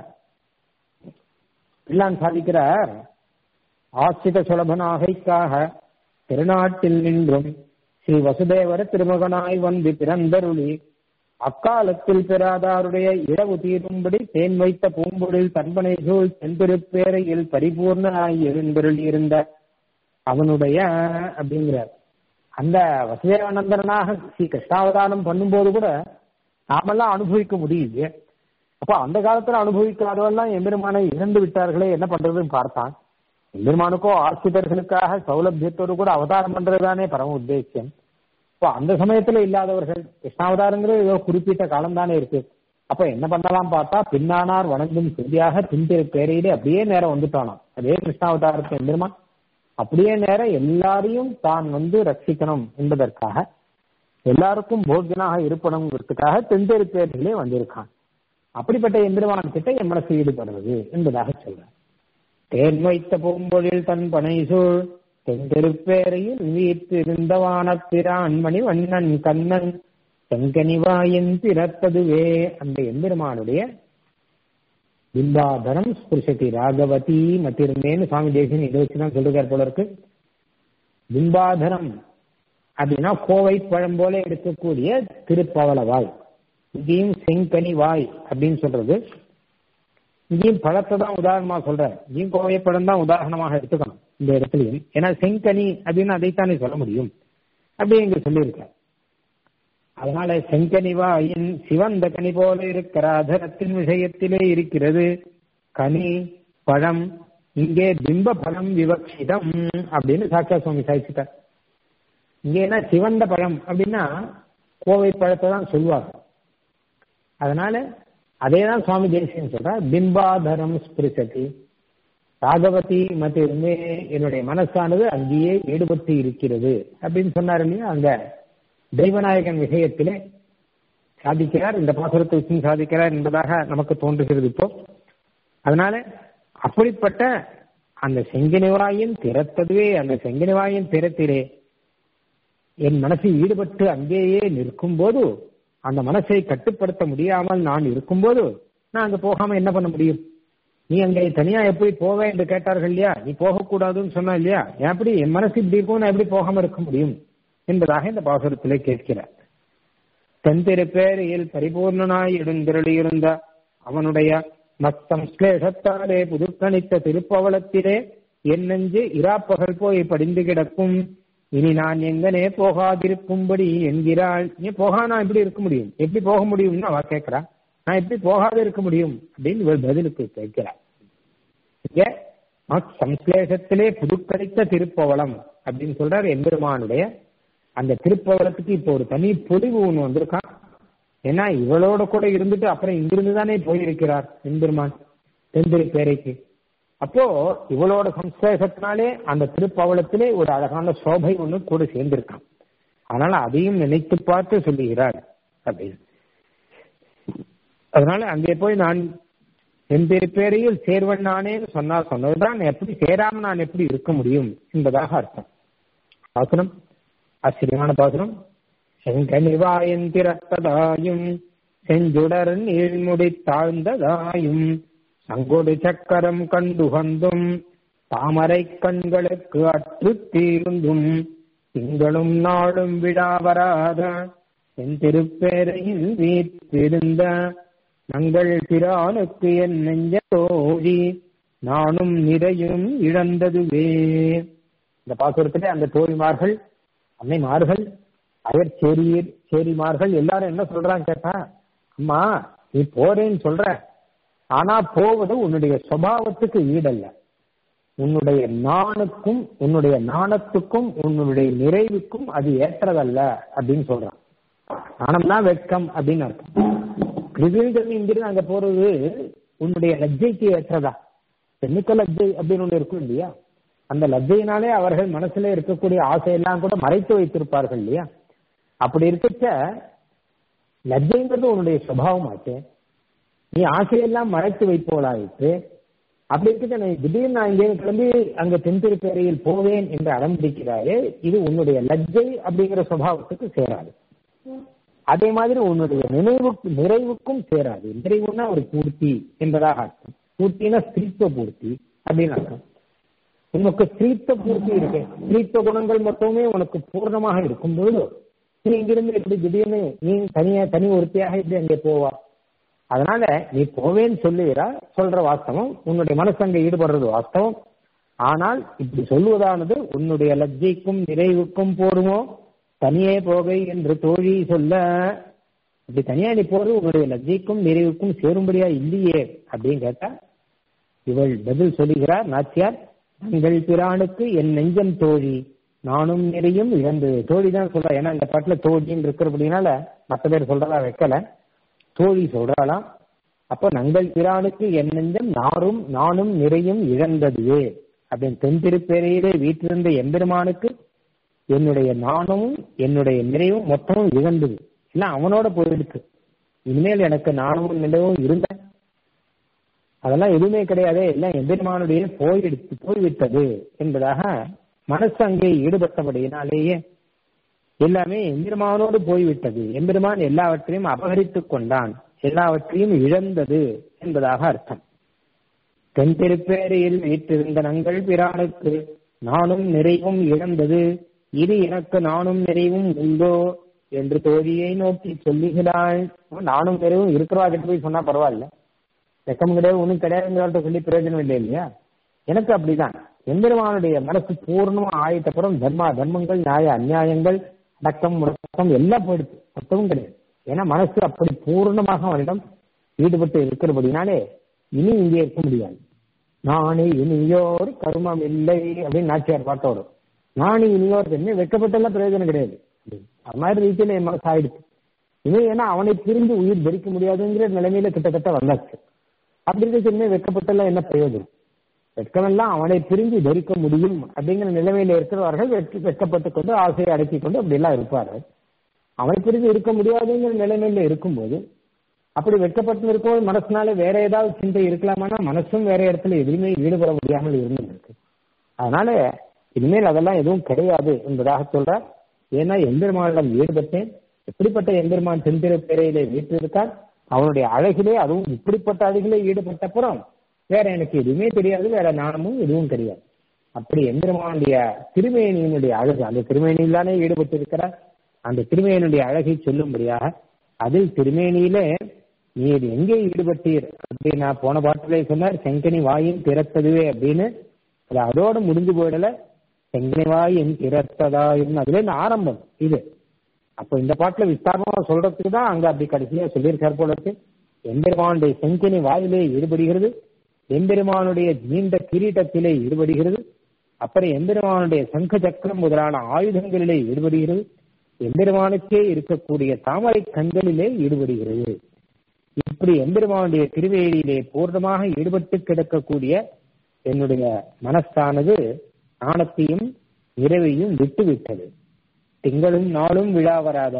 பிள்ளான் சாதிக்கிறார் ஆசிரித சுலபனாகைக்காக திருநாட்டில் நின்றும் ஸ்ரீ வசுதேவர் திருமகனாய் வந்து பிறந்தருளி அக்காலத்தில் பெறாதாருடைய இடவு தீரும்படி தேன் வைத்த பூம்பொழில் தன்பனை சூழ் தென்திருப்பேரையில் பரிபூர்ணனாய் எழுந்தருள் இருந்த அவனுடைய அப்படிங்கிறார் அந்த வசுதேவானந்தனாக ஸ்ரீ கிருஷ்ணாவதானம் பண்ணும்போது கூட நாமெல்லாம் அனுபவிக்க முடியுது அப்ப அந்த காலத்துல அனுபவிக்காதவெல்லாம் எம்பெருமானை இழந்து விட்டார்களே என்ன பண்றதுன்னு பார்த்தான் எம்பெருமானுக்கோ ஆசிரியர்களுக்காக சௌலபியத்தோடு கூட அவதாரம் பண்றதுதானே பரம உத்தேசியம் இப்போ அந்த சமயத்துல இல்லாதவர்கள் கிருஷ்ணாவதாரங்கிறது ஏதோ குறிப்பிட்ட காலம் தானே இருக்கு அப்ப என்ன பண்ணலாம் பார்த்தா பின்னானார் வணங்கும் செய்தியாக பின்திரு பேரையிலே அப்படியே நேரம் வந்துட்டானாம் அதே கிருஷ்ணாவதாரத்தை எம்பெருமான் அப்படியே நேரம் எல்லாரையும் தான் வந்து ரட்சிக்கணும் என்பதற்காக எல்லாருக்கும் போக்கியனாக இருப்பணுங்கிறதுக்காக தென்தெரு பேரிலே வந்திருக்கான் அப்படிப்பட்ட எம்பெருமான் கிட்ட என் மனசு ஈடுபடுவது என்பதாக சொல்றார் தேன் வைத்த பூம்பொழில் தன் பனை சூழ் தென்திருப்பேரையில் வீற்றிருந்தவான பிரான்மணி வண்ணன் கண்ணன் செங்கனிவாயின் பிறத்ததுவே அந்த எம்பெருமானுடைய பிம்பாதரம் ஸ்புருஷதி ராகவதி மத்திருந்தேன்னு சுவாமி தேசியன் இதை வச்சுதான் சொல்லுகிறார் போல இருக்கு பிம்பாதரம் அப்படின்னா கோவை பழம் போல இருக்கக்கூடிய திருப்பவளவாய் இங்கேயும் செங்கனி வாய் அப்படின்னு சொல்றது இங்கேயும் பழத்தை தான் உதாரணமா சொல்றாரு இங்கேயும் கோவைப்பழம் தான் உதாரணமாக எடுத்துக்கணும் இந்த இடத்துலயும் ஏன்னா செங்கனி அப்படின்னு அதைத்தானே சொல்ல முடியும் அப்படி இங்க சொல்லியிருக்கார் அதனால செங்கனிவாயின் சிவந்த கனி போல இருக்கிற அதரத்தின் விஷயத்திலே இருக்கிறது கனி பழம் இங்கே பிம்ப பழம் விவக்ஷிதம் அப்படின்னு சாக்கா சுவாமி சாய்ச்சிட்டார் இங்க என்ன சிவந்த பழம் அப்படின்னா கோவை பழத்தை தான் சொல்லுவாங்க அதனால அதே தான் சுவாமி தேசியம் சொல்றார் பிம்பாதரம் ஸ்பிரிசதி ராகவதி மத்தியுமே என்னுடைய மனசானது அங்கேயே ஈடுபட்டு இருக்கிறது அப்படின்னு சொன்னார் இல்லையா அந்த தெய்வநாயகன் விஷயத்திலே சாதிக்கிறார் இந்த பாசுரத்தை வச்சு சாதிக்கிறார் என்பதாக நமக்கு தோன்றுகிறது இப்போ அதனால அப்படிப்பட்ட அந்த செங்கினிவாயின் திறத்ததுவே அந்த செங்கினிவாயின் திறத்திலே என் மனசு ஈடுபட்டு அங்கேயே நிற்கும் போது அந்த மனசை கட்டுப்படுத்த முடியாமல் நான் இருக்கும்போது நான் அங்க போகாம என்ன பண்ண முடியும் நீ அங்கே தனியா எப்படி போவ என்று கேட்டார்கள் இல்லையா நீ போகக்கூடாதுன்னு சொன்னா இல்லையா எப்படி என் மனசு இப்படி இருக்கும் நான் எப்படி போகாம இருக்க முடியும் என்பதாக இந்த பாசுரத்திலே கேட்கிறார் தென்திருப்பேரையில் பரிபூர்ணனாய் எழுந்திரளியிருந்த அவனுடைய மத்தம் ஸ்லேஷத்தாலே புதுக்கணித்த திருப்பவளத்திலே என் நெஞ்சு இராப்பகல் போய் படிந்து கிடக்கும் இனி நான் எங்கனே போகாதிருக்கும்படி என்கிறாள் நீ போகா நான் எப்படி இருக்க முடியும் எப்படி போக முடியும்னு அவ கேட்கிறா நான் எப்படி போகாத இருக்க முடியும் அப்படின்னு இவர் பதிலுக்கு கேட்கிறார் இங்க சம்ஸ்லேஷத்திலே புதுக்கணித்த திருப்பவளம் அப்படின்னு சொல்றாரு எம்பெருமானுடைய அந்த திருப்பவளத்துக்கு இப்போ ஒரு தனி பொலிவு ஒண்ணு வந்திருக்கான் ஏன்னா இவளோட கூட இருந்துட்டு அப்புறம் இங்கிருந்து தானே போயிருக்கிறார் எம்பெருமான் தென்திருப்பேரைக்கு அப்போ இவளோட சம்ஸ்லேஷத்தினாலே அந்த திருப்பவளத்திலே ஒரு அழகான சோபை ஒண்ணு கூட சேர்ந்திருக்கான் அதனால அதையும் நினைத்து பார்த்து சொல்லுகிறார் அப்படின்னு அதனால அங்கே போய் நான் என் பேரையில் சேர்வன் நானேன்னு சொன்னா சொன்னதுதான் எப்படி சேராம நான் எப்படி இருக்க முடியும் என்பதாக அர்த்தம் பாசனம் ஆச்சரியமான பாசனம் செங்கனிவாயந்திரத்ததாயும் செஞ்சுடர் நீழ்முடி தாழ்ந்ததாயும் சங்கொடு சக்கரம் கண்டுகந்தும் தாமரை கண்களுக்கு அற்று தீர்ந்தும் திங்களும் நாளும் விழாவராத என் திருப்பேரையில் வீற்றிருந்த நங்கள் பிரானுக்கு என் நெஞ்ச தோழி நானும் நிறையும் இழந்ததுவே இந்த பாசுரத்திலே அந்த தோழிமார்கள் அன்னைமார்கள் அயர் சேரியர் சேரிமார்கள் எல்லாரும் என்ன சொல்றாங்க கேட்டா அம்மா நீ போறேன்னு சொல்ற ஆனா போவது உன்னுடைய சுபாவத்துக்கு ஈடல்ல உன்னுடைய நாணுக்கும் உன்னுடைய நாணத்துக்கும் உன்னுடைய நிறைவுக்கும் அது ஏற்றதல்ல அப்படின்னு சொல்றான் நாணம்னா வெட்கம் அப்படின்னு அர்த்தம் கிருதிகள் இங்கிருந்து அங்க போறது உன்னுடைய லஜ்ஜைக்கு ஏற்றதா பெண்ணுக்க லஜ்ஜை அப்படின்னு ஒண்ணு இருக்கும் இல்லையா அந்த லஜ்ஜையினாலே அவர்கள் மனசுல இருக்கக்கூடிய ஆசையெல்லாம் கூட மறைத்து வைத்திருப்பார்கள் இல்லையா அப்படி இருக்கச்ச லஜ்ஜைங்கிறது உன்னுடைய சுபாவம் ஆச்சு நீ ஆசையெல்லாம் மறைத்து வைப்போலாயிற்று அப்படி இருக்க நீ திடீர்னு நான் இங்கே கிளம்பி அங்க தென்திருப்பேரையில் போவேன் என்று அடம்பிடிக்கிறாயே இது உன்னுடைய லஜ்ஜை அப்படிங்கிற சுபாவத்துக்கு சேராது அதே மாதிரி உன்னுடைய நினைவு நிறைவுக்கும் சேராது நிறைவுன்னா ஒரு பூர்த்தி என்பதாக அர்த்தம் பூர்த்தினா ஸ்திரீத்துவ பூர்த்தி அப்படின்னு அர்த்தம் உனக்கு ஸ்திரீத்துவ பூர்த்தி இருக்கு ஸ்திரீத்துவ குணங்கள் மொத்தமே உனக்கு பூர்ணமாக இருக்கும்போது நீ இங்கிருந்து எப்படி திடீர்னு நீ தனியா தனி ஒருத்தியாக இப்படி அங்கே போவா அதனால நீ போவேன்னு சொல்லுகிறா சொல்ற வாஸ்தவம் உன்னுடைய மனசு அங்க ஈடுபடுறது வாஸ்தவம் ஆனால் இப்படி சொல்லுவதானது உன்னுடைய லஜ்ஜைக்கும் நிறைவுக்கும் போருமோ தனியே போகை என்று தோழி சொல்ல இப்படி தனியா நீ போறது உன்னுடைய லஜ்ஜைக்கும் நிறைவுக்கும் சேரும்படியா இல்லையே அப்படின்னு கேட்டா இவள் பதில் சொல்லுகிறார் நாச்சியார் தங்கள் பிரானுக்கு என் நெஞ்சம் தோழி நானும் நிறையும் இழந்தது தோழி தான் சொல்றா ஏன்னா இந்த பாட்டுல தோழின்னு இருக்கிறபடினால மற்ற பேர் சொல்றதா வைக்கல தோழி சொல்றாளாம் அப்ப நங்கள் பிரானுக்கு என் நெஞ்சம் நாரும் நானும் நிறையும் இழந்ததுவே அப்படின்னு தென்திருப்பேரையிலே வீட்டிலிருந்த எம்பெருமானுக்கு என்னுடைய நாணமும் என்னுடைய நிறைவும் மொத்தமும் இழந்தது எல்லாம் அவனோட போயிடுச்சு இனிமேல் எனக்கு நாணமும் நிறைவும் இருந்த அதெல்லாம் எதுவுமே கிடையாதே எல்லாம் எம்பெருமானுடைய போயிடுச்சு போய்விட்டது என்பதாக மனசு அங்கே ஈடுபட்டபடியினாலேயே எல்லாமே எம்பெருமானோடு போய்விட்டது எம்பெருமான் எல்லாவற்றையும் அபகரித்துக் கொண்டான் எல்லாவற்றையும் இழந்தது என்பதாக அர்த்தம் தென் திருப்பேரையில் வீற்றிருந்த நங்கள் பிரானுக்கு நானும் நிறைவும் இழந்தது இது எனக்கு நானும் நிறைவும் உண்டோ என்று தோழியை நோக்கி சொல்லுகிறாள் நானும் நிறைவும் இருக்கிறவா கிட்ட போய் சொன்னா பரவாயில்ல வெக்கம் கிடையாது ஒன்றும் கிடையாதுங்கிறத சொல்லி பிரயோஜனம் இல்லை இல்லையா எனக்கு அப்படிதான் எம்பெருமானுடைய மனசு பூர்ணமா ஆயிட்டப்புறம் தர்மா தர்மங்கள் நியாய அநியாயங்கள் அடக்கம் முடக்கம் எல்லாம் போயிடுச்சு மொத்தமும் கிடையாது ஏன்னா மனசு அப்படி பூர்ணமாக அவனிடம் ஈடுபட்டு இருக்கிறபடினாலே இனி இங்கே இருக்க முடியாது நானே இனியோர் கருமம் இல்லை அப்படின்னு நாச்சியார் பாட்டு வரும் நானே இனியோர் என்ன வெக்கப்பட்டெல்லாம் பிரயோஜனம் கிடையாது அது மாதிரி ரீதியில என் மனசு ஆயிடுச்சு இவன் ஏன்னா அவனை பிரிந்து உயிர் தரிக்க முடியாதுங்கிற நிலைமையில கிட்டத்தட்ட வந்தாச்சு அப்படி இருக்க இனிமே வெக்கப்பட்டெல்லாம் என்ன பிரயோஜனம் வெட்கமெல்லாம் அவனை பிரிந்து தரிக்க முடியும் அப்படிங்கிற நிலைமையில இருக்கிறவர்கள் வெட்க வெட்கப்பட்டு கொண்டு ஆசையை அடக்கி கொண்டு அப்படி எல்லாம் இருப்பார்கள் அவனை பிரிந்து இருக்க முடியாதுங்கிற நிலைமையில இருக்கும்போது அப்படி வெட்கப்பட்டு இருக்கும்போது மனசுனால வேற ஏதாவது சிந்தை இருக்கலாமானா மனசும் வேற இடத்துல எதுவுமே ஈடுபட முடியாமல் இருந்திருக்கு அதனால இனிமேல் அதெல்லாம் எதுவும் கிடையாது என்பதாக சொல்ற ஏன்னா எம்பெருமானிடம் ஈடுபட்டேன் எப்படிப்பட்ட எம்பெருமான் செந்திர பேரையிலே வீற்றிருக்கார் அவனுடைய அழகிலே அதுவும் இப்படிப்பட்ட அழகிலே ஈடுபட்டப்புறம் வேற எனக்கு எதுவுமே தெரியாது வேற நாணமும் எதுவும் தெரியாது அப்படி எம்பெருமானுடைய திருமேனியினுடைய அழகு அந்த திருமேனியில் தானே ஈடுபட்டு இருக்கிறார் அந்த திருமேனியுடைய அழகை சொல்லும்படியாக அதில் திருமேனியிலே நீர் எங்கே ஈடுபட்டீர் அப்படின்னு நான் போன பாட்டிலே சொன்னார் செங்கனி வாயின் திறத்ததுவே அப்படின்னு அது அதோட முடிஞ்சு போயிடல செங்கனி வாயின் திறத்ததாயும் அதுல இந்த ஆரம்பம் இது அப்போ இந்த பாட்டுல விஸ்தாரமா சொல்றதுக்கு தான் அங்க அப்படி கடைசியா சொல்லியிருக்கார் போல இருக்கு எம்பெருமானுடைய செங்கனி வாயிலே ஈடுபடுகிறது எம்பெருமானுடைய நீண்ட கிரீட்டத்திலே ஈடுபடுகிறது அப்புறம் எம்பெருமானுடைய சங்க சக்கரம் முதலான ஆயுதங்களிலே ஈடுபடுகிறது எம்பெருமானுக்கே இருக்கக்கூடிய தாமரை கண்களிலே ஈடுபடுகிறது இப்படி எம்பெருமானுடைய திருவேலியிலே பூர்ணமாக ஈடுபட்டு கிடக்கக்கூடிய என்னுடைய மனசானது நாணத்தையும் இரவையும் விட்டு விட்டது திங்களும் நாளும் விழா வராத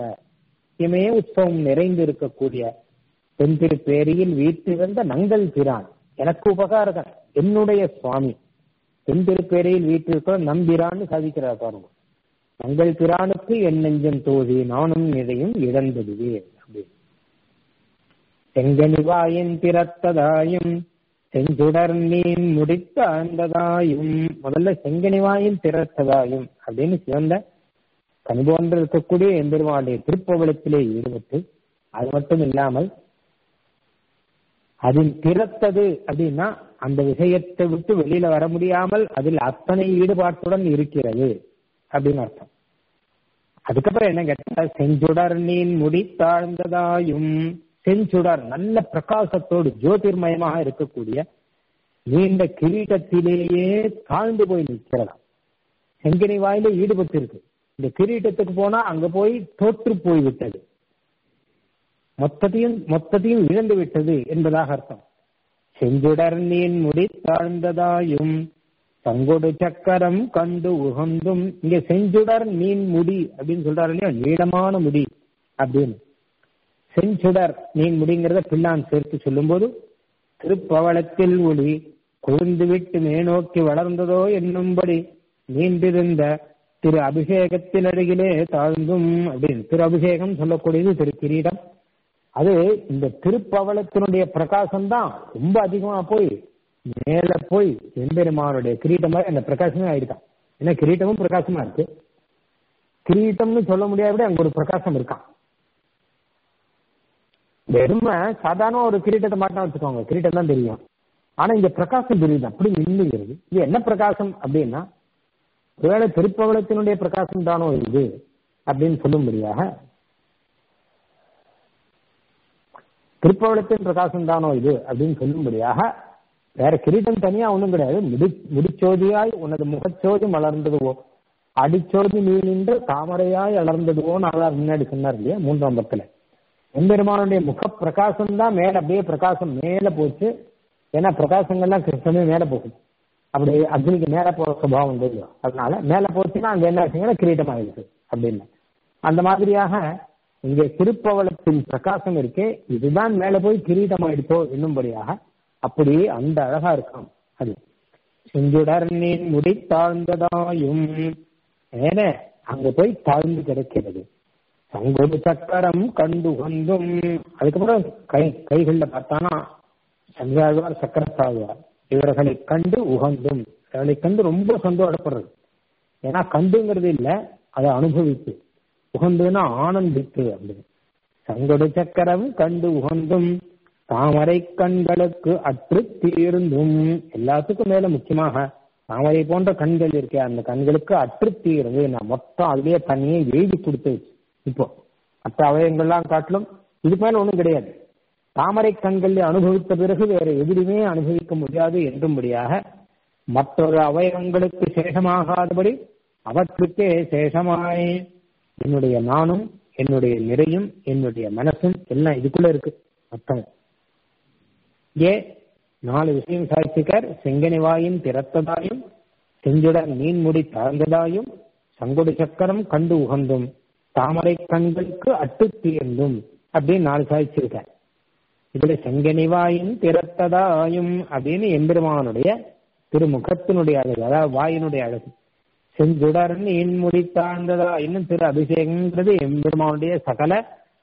இமே உற்சவம் நிறைந்து இருக்கக்கூடிய தென்திரு பேரியில் வீட்டிருந்த நங்கள் பிரான் எனக்கு உபகாரகன் என்னுடைய சுவாமி தென்திரு பேரையில் வீட்டிருக்கிற நம்பிரான்னு சாதிக்கிறார் பாருங்க நங்கள் பிரானுக்கு என் நெஞ்சம் தோழி நானும் இதையும் இழந்ததுவே அப்படின்னு செங்கனிவாயின் திறத்ததாயும் செஞ்சுடர் நீன் முடித்த அந்ததாயும் முதல்ல செங்கனிவாயின் திறத்ததாயும் அப்படின்னு சிறந்த கனி போன்று இருக்கக்கூடிய எம்பெருமானுடைய திருப்பவளத்திலே ஈடுபட்டு அது மட்டும் இல்லாமல் அதில் திறத்தது அப்படின்னா அந்த விஷயத்தை விட்டு வெளியில வர முடியாமல் அதில் அத்தனை ஈடுபாட்டுடன் இருக்கிறது அப்படின்னு அர்த்தம் அதுக்கப்புறம் என்ன கேட்டா செஞ்சுடர் நீன் முடி தாழ்ந்ததாயும் செஞ்சுடர் நல்ல பிரகாசத்தோடு ஜோதிர்மயமாக இருக்கக்கூடிய நீண்ட கிரீட்டத்திலேயே தாழ்ந்து போய் நிற்கிறதாம் செங்கனி வாயில ஈடுபட்டு இருக்கு இந்த கிரீட்டத்துக்கு போனா அங்க போய் தோற்று போய் விட்டது மொத்தத்தையும் மொத்தத்தையும் இழந்து விட்டது என்பதாக அர்த்தம் செஞ்சுடர் நீன் முடி தாழ்ந்ததாயும் தங்கொடு சக்கரம் கண்டு உகந்தும் இங்க செஞ்சுடர் நீன் முடி அப்படின்னு சொல்றாரு இல்லையா நீளமான முடி அப்படின்னு செஞ்சுடர் நீன் முடிங்கிறத பிள்ளான் சேர்த்து சொல்லும்போது திருப்பவளத்தில் ஒளி கொழுந்து விட்டு மேனோக்கி வளர்ந்ததோ என்னும்படி நீண்டிருந்த திரு அபிஷேகத்தின் அருகிலே தாழ்ந்தும் அப்படின்னு திரு அபிஷேகம் சொல்லக்கூடியது திரு கிரீடம் அது இந்த திருப்பவளத்தினுடைய பிரகாசம் தான் ரொம்ப அதிகமா போய் மேல போய் எம்பெருமானுடைய கிரீட்டம் மாதிரி அந்த பிரகாசமே ஆயிடுதான் ஏன்னா கிரீட்டமும் பிரகாசமா இருக்கு கிரீட்டம்னு சொல்ல முடியாத அங்க ஒரு பிரகாசம் இருக்கான் வெறுமை சாதாரண ஒரு கிரீட்டத்தை மாட்டா வச்சுக்கோங்க கிரீட்டம் தான் தெரியும் ஆனா இங்க பிரகாசம் தெரியுது அப்படி நின்றுகிறது இது என்ன பிரகாசம் அப்படின்னா ஒருவேளை திருப்பவளத்தினுடைய பிரகாசம் தானோ இது அப்படின்னு சொல்லும்படியாக திருப்பவளத்தின் பிரகாசம் தானோ இது அப்படின்னு சொல்லும்படியாக வேற கிரீட்டம் தனியா ஒண்ணும் கிடையாது முடி முடிச்சோதியாய் உனது முகச்சோதி மலர்ந்ததுவோ அடிச்சோதி நீ நின்று தாமரையாய் அலர்ந்ததுவோ நல்லா முன்னாடி சொன்னார் இல்லையா மூன்றாம் பத்துல எம்பெருமானுடைய முக பிரகாசம் தான் மேல அப்படியே பிரகாசம் மேல போச்சு ஏன்னா பிரகாசங்கள்லாம் கிருஷ்ணமே மேல போகும் அப்படி அக்னிக்கு மேல போற சுபாவம் தெரியும் அதனால மேல போச்சுன்னா அங்க என்ன ஆச்சுங்கன்னா கிரீட்டம் ஆயிடுச்சு அப்படின்னு அந்த மாதிரியாக இங்கே திருப்பவளத்தின் பிரகாசம் இருக்கே இதுதான் மேல போய் கிரீடம் ஆயிடுச்சோ என்னும்படியாக அப்படி அந்த அழகா இருக்கும் அது செஞ்சுடர் நீன் முடி தாழ்ந்ததாயும் ஏன அங்க போய் தாழ்ந்து கிடைக்கிறது சங்கொடு சக்கரம் கண்டு கொண்டும் அதுக்கப்புறம் கை கைகள்ல பார்த்தானா சங்காழ்வார் சக்கரத்தாழ்வார் இவர்களை கண்டு உகந்தும் இவர்களை கண்டு ரொம்ப சந்தோஷப்படுறது ஏன்னா கண்டுங்கிறது இல்ல அதை அனுபவித்து உகந்துன்னா ஆனந்தித்து அப்படின்னு சங்கொடு சக்கரம் கண்டு உகந்தும் தாமரை கண்களுக்கு அற்று தீர்ந்தும் எல்லாத்துக்கும் மேல முக்கியமாக தாமரை போன்ற கண்கள் இருக்கே அந்த கண்களுக்கு அற்று தீர்ந்து நான் மொத்தம் அதுலயே தண்ணியை எழுதி கொடுத்து இப்போ மற்ற அவயங்கள்லாம் காட்டிலும் இதுக்கு மேல ஒண்ணும் கிடையாது தாமரை கண்களை அனுபவித்த பிறகு வேற எதிலுமே அனுபவிக்க முடியாது என்றும்படியாக மற்றொரு அவயவங்களுக்கு சேஷமாகாதபடி அவற்றுக்கே சேஷமாய் என்னுடைய நானும் என்னுடைய நிறையும் என்னுடைய மனசும் எல்லாம் இதுக்குள்ள இருக்கு மொத்தம் ஏ நாலு விஷயம் சாட்சிக்கார் செங்கனிவாயின் திறத்ததாயும் செஞ்சுடன் மீன்முடி தாழ்ந்ததாயும் சங்குடு சக்கரம் கண்டு உகந்தும் தாமரை கண்களுக்கு அட்டு தீர்ந்தும் அப்படின்னு நாலு சாதிச்சிருக்கார் இதுல செங்கனிவாயின் திறத்ததாயும் அப்படின்னு எம்பெருமானுடைய திருமுகத்தினுடைய அழகு அதாவது வாயினுடைய அழகு செஞ்சுடர் நீன் முடித்தாழ்ந்ததா இன்னும் திரு அபிஷேகங்கிறது எம்பெருமானுடைய சகல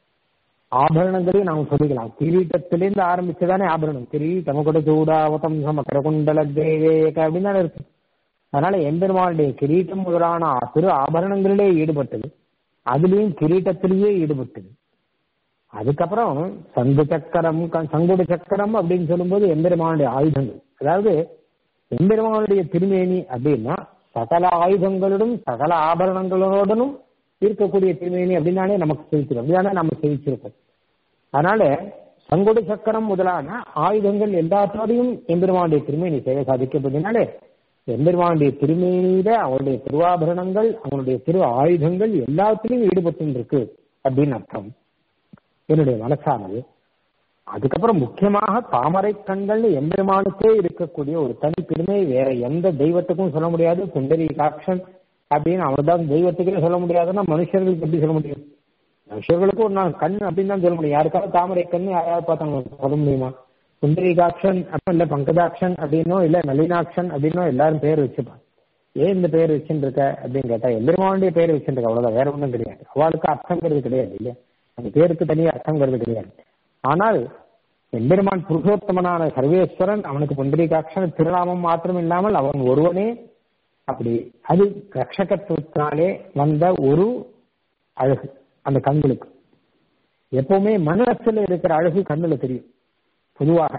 ஆபரணங்களையும் நாம் சொல்லிக்கலாம் கிரீட்டத்திலிருந்து ஆரம்பிச்சதானே ஆபரணம் கிரீட்டம் கூட சூடாவதம் சமக்கர குண்டல தேவேக அப்படின்னு தானே இருக்கு அதனால எம்பெருமானுடைய கிரீட்டம் முதலான திரு ஆபரணங்களிலே ஈடுபட்டது அதுலயும் கிரீட்டத்திலேயே ஈடுபட்டது அதுக்கப்புறம் சங்கு சக்கரம் சங்குடு சக்கரம் அப்படின்னு சொல்லும்போது எம்பெருமானுடைய ஆயுதங்கள் அதாவது எம்பெருமானுடைய திருமேனி அப்படின்னா சகல ஆயுதங்களுடன் சகல ஆபரணங்களோடனும் இருக்கக்கூடிய திருமேனி அப்படின்னாலே நமக்கு செவிச்சிடும் அப்படிதானே நம்ம செவிச்சிருக்கோம் அதனால சங்குடு சக்கரம் முதலான ஆயுதங்கள் எல்லாத்தோடையும் எம்பெருமானுடைய திருமேனி சேவை சாதிக்கப்படுறதுனாலே எம்பெருமானுடைய திருமேனியில அவருடைய திருவாபரணங்கள் அவனுடைய திரு ஆயுதங்கள் எல்லாத்திலையும் ஈடுபட்டு இருக்கு அப்படின்னு அர்த்தம் என்னுடைய மனசானது அதுக்கப்புறம் முக்கியமாக தாமரை கண்கள் எம்பெருமானுக்கே இருக்கக்கூடிய ஒரு தனி பெருமை வேற எந்த தெய்வத்துக்கும் சொல்ல முடியாது சுந்தரி காட்சன் அப்படின்னு அவர்தான் தெய்வத்துக்கே சொல்ல முடியாதுன்னா மனுஷர்களுக்கு எப்படி சொல்ல முடியும் மனுஷர்களுக்கு ஒரு நாள் கண் அப்படின்னு தான் சொல்ல முடியும் யாருக்காவது தாமரை கண் யாராவது பார்த்தாங்க சொல்ல முடியுமா சுந்தரி காட்சன் அப்ப இல்ல பங்கஜாக்ஷன் அப்படின்னோ இல்ல நளினாக்ஷன் அப்படின்னோ எல்லாரும் பேர் வச்சுப்பாங்க ஏன் இந்த பேர் வச்சுருக்க அப்படின்னு கேட்டா எம்பெருமானுடைய பேர் வச்சுருக்க அவ்வளவுதான் வேற ஒன்றும் கிடையாது அவளுக்கு அர்த்தங்கிறது கிடையாது இல்லையா அந்த பேருக்கு தனியாக அர்த்தங்கிறது கிடையாது ஆனால் எம்பெருமான் புருஷோத்தமனான சர்வேஸ்வரன் அவனுக்கு புண்டரீகாட்சன் திருநாமம் மாத்திரம் இல்லாமல் அவன் ஒருவனே அப்படி அது ரட்சகத்துவத்தினாலே வந்த ஒரு அழகு அந்த கண்களுக்கு எப்பவுமே மனசுல இருக்கிற அழகு கண்ணுல தெரியும் பொதுவாக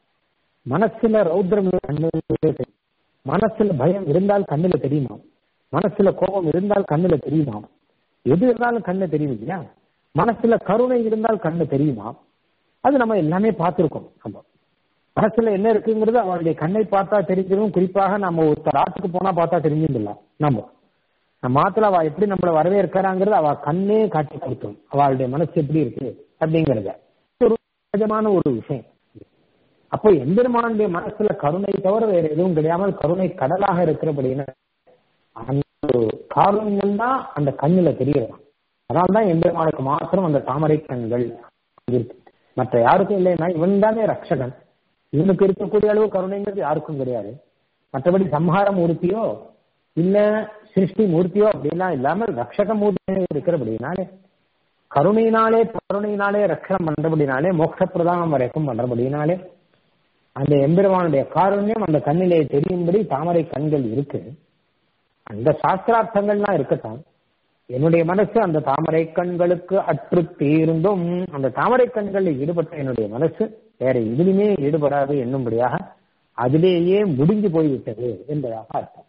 மனசுல ரௌத்ரம் கண்ணுல தெரியும் மனசுல பயம் இருந்தால் கண்ணுல தெரியுமா மனசுல கோபம் இருந்தால் கண்ணுல தெரியுமா எது இருந்தாலும் கண்ணு தெரியும் இல்லையா மனசுல கருணை இருந்தால் கண்ணு தெரியுமா அது நம்ம எல்லாமே பார்த்திருக்கோம் நம்ம மனசுல என்ன இருக்குங்கிறது அவளுடைய கண்ணை பார்த்தா தெரிஞ்சிடும் குறிப்பாக நம்ம ஒருத்தர் ஆற்றுக்கு போனா பார்த்தா தெரிஞ்சிடல நம்ம நம்ம ஆத்துல அவ எப்படி நம்மள வரவேற்கிறாங்கிறது அவ கண்ணே காட்டி கொடுத்தோம் அவளுடைய மனசு எப்படி இருக்கு அப்படிங்கறத ஒரு சகஜமான ஒரு விஷயம் அப்போ எம்பெருமானுடைய மனசுல கருணை தவிர வேற எதுவும் கிடையாமல் கருணை கடலாக இருக்கிறபடினா அந்த காரணங்கள் தான் அந்த கண்ணுல தெரியலாம் அதனால்தான் எம்பெருமானுக்கு மாத்திரம் அந்த தாமரை கண்கள் இருக்கு மற்ற யாருக்கும் இல்லைன்னா இவன் தானே ரக்ஷகன் இவனுக்கு இருக்கக்கூடிய அளவு கருணைங்கிறது யாருக்கும் கிடையாது மற்றபடி சம்ஹார மூர்த்தியோ இல்ல சிருஷ்டி மூர்த்தியோ அப்படிலாம் இல்லாமல் ரக்ஷக மூர்த்தி இருக்கிறபடினாலே கருணையினாலே கருணையினாலே ரக்ஷணம் பண்றபடினாலே மோட்ச பிரதானம் வரைக்கும் பண்றபடினாலே அந்த எம்பெருமானுடைய காருண்யம் அந்த கண்ணிலே தெரியும்படி தாமரை கண்கள் இருக்கு அந்த சாஸ்திரார்த்தங்கள்லாம் இருக்கத்தான் என்னுடைய மனசு அந்த தாமரை கண்களுக்கு அற்று தீர்ந்தும் அந்த தாமரை கண்களில் ஈடுபட்ட என்னுடைய மனசு வேற எதிலுமே ஈடுபடாது என்னும்படியாக அதிலேயே முடிஞ்சு போய்விட்டது என்பதாக அர்த்தம்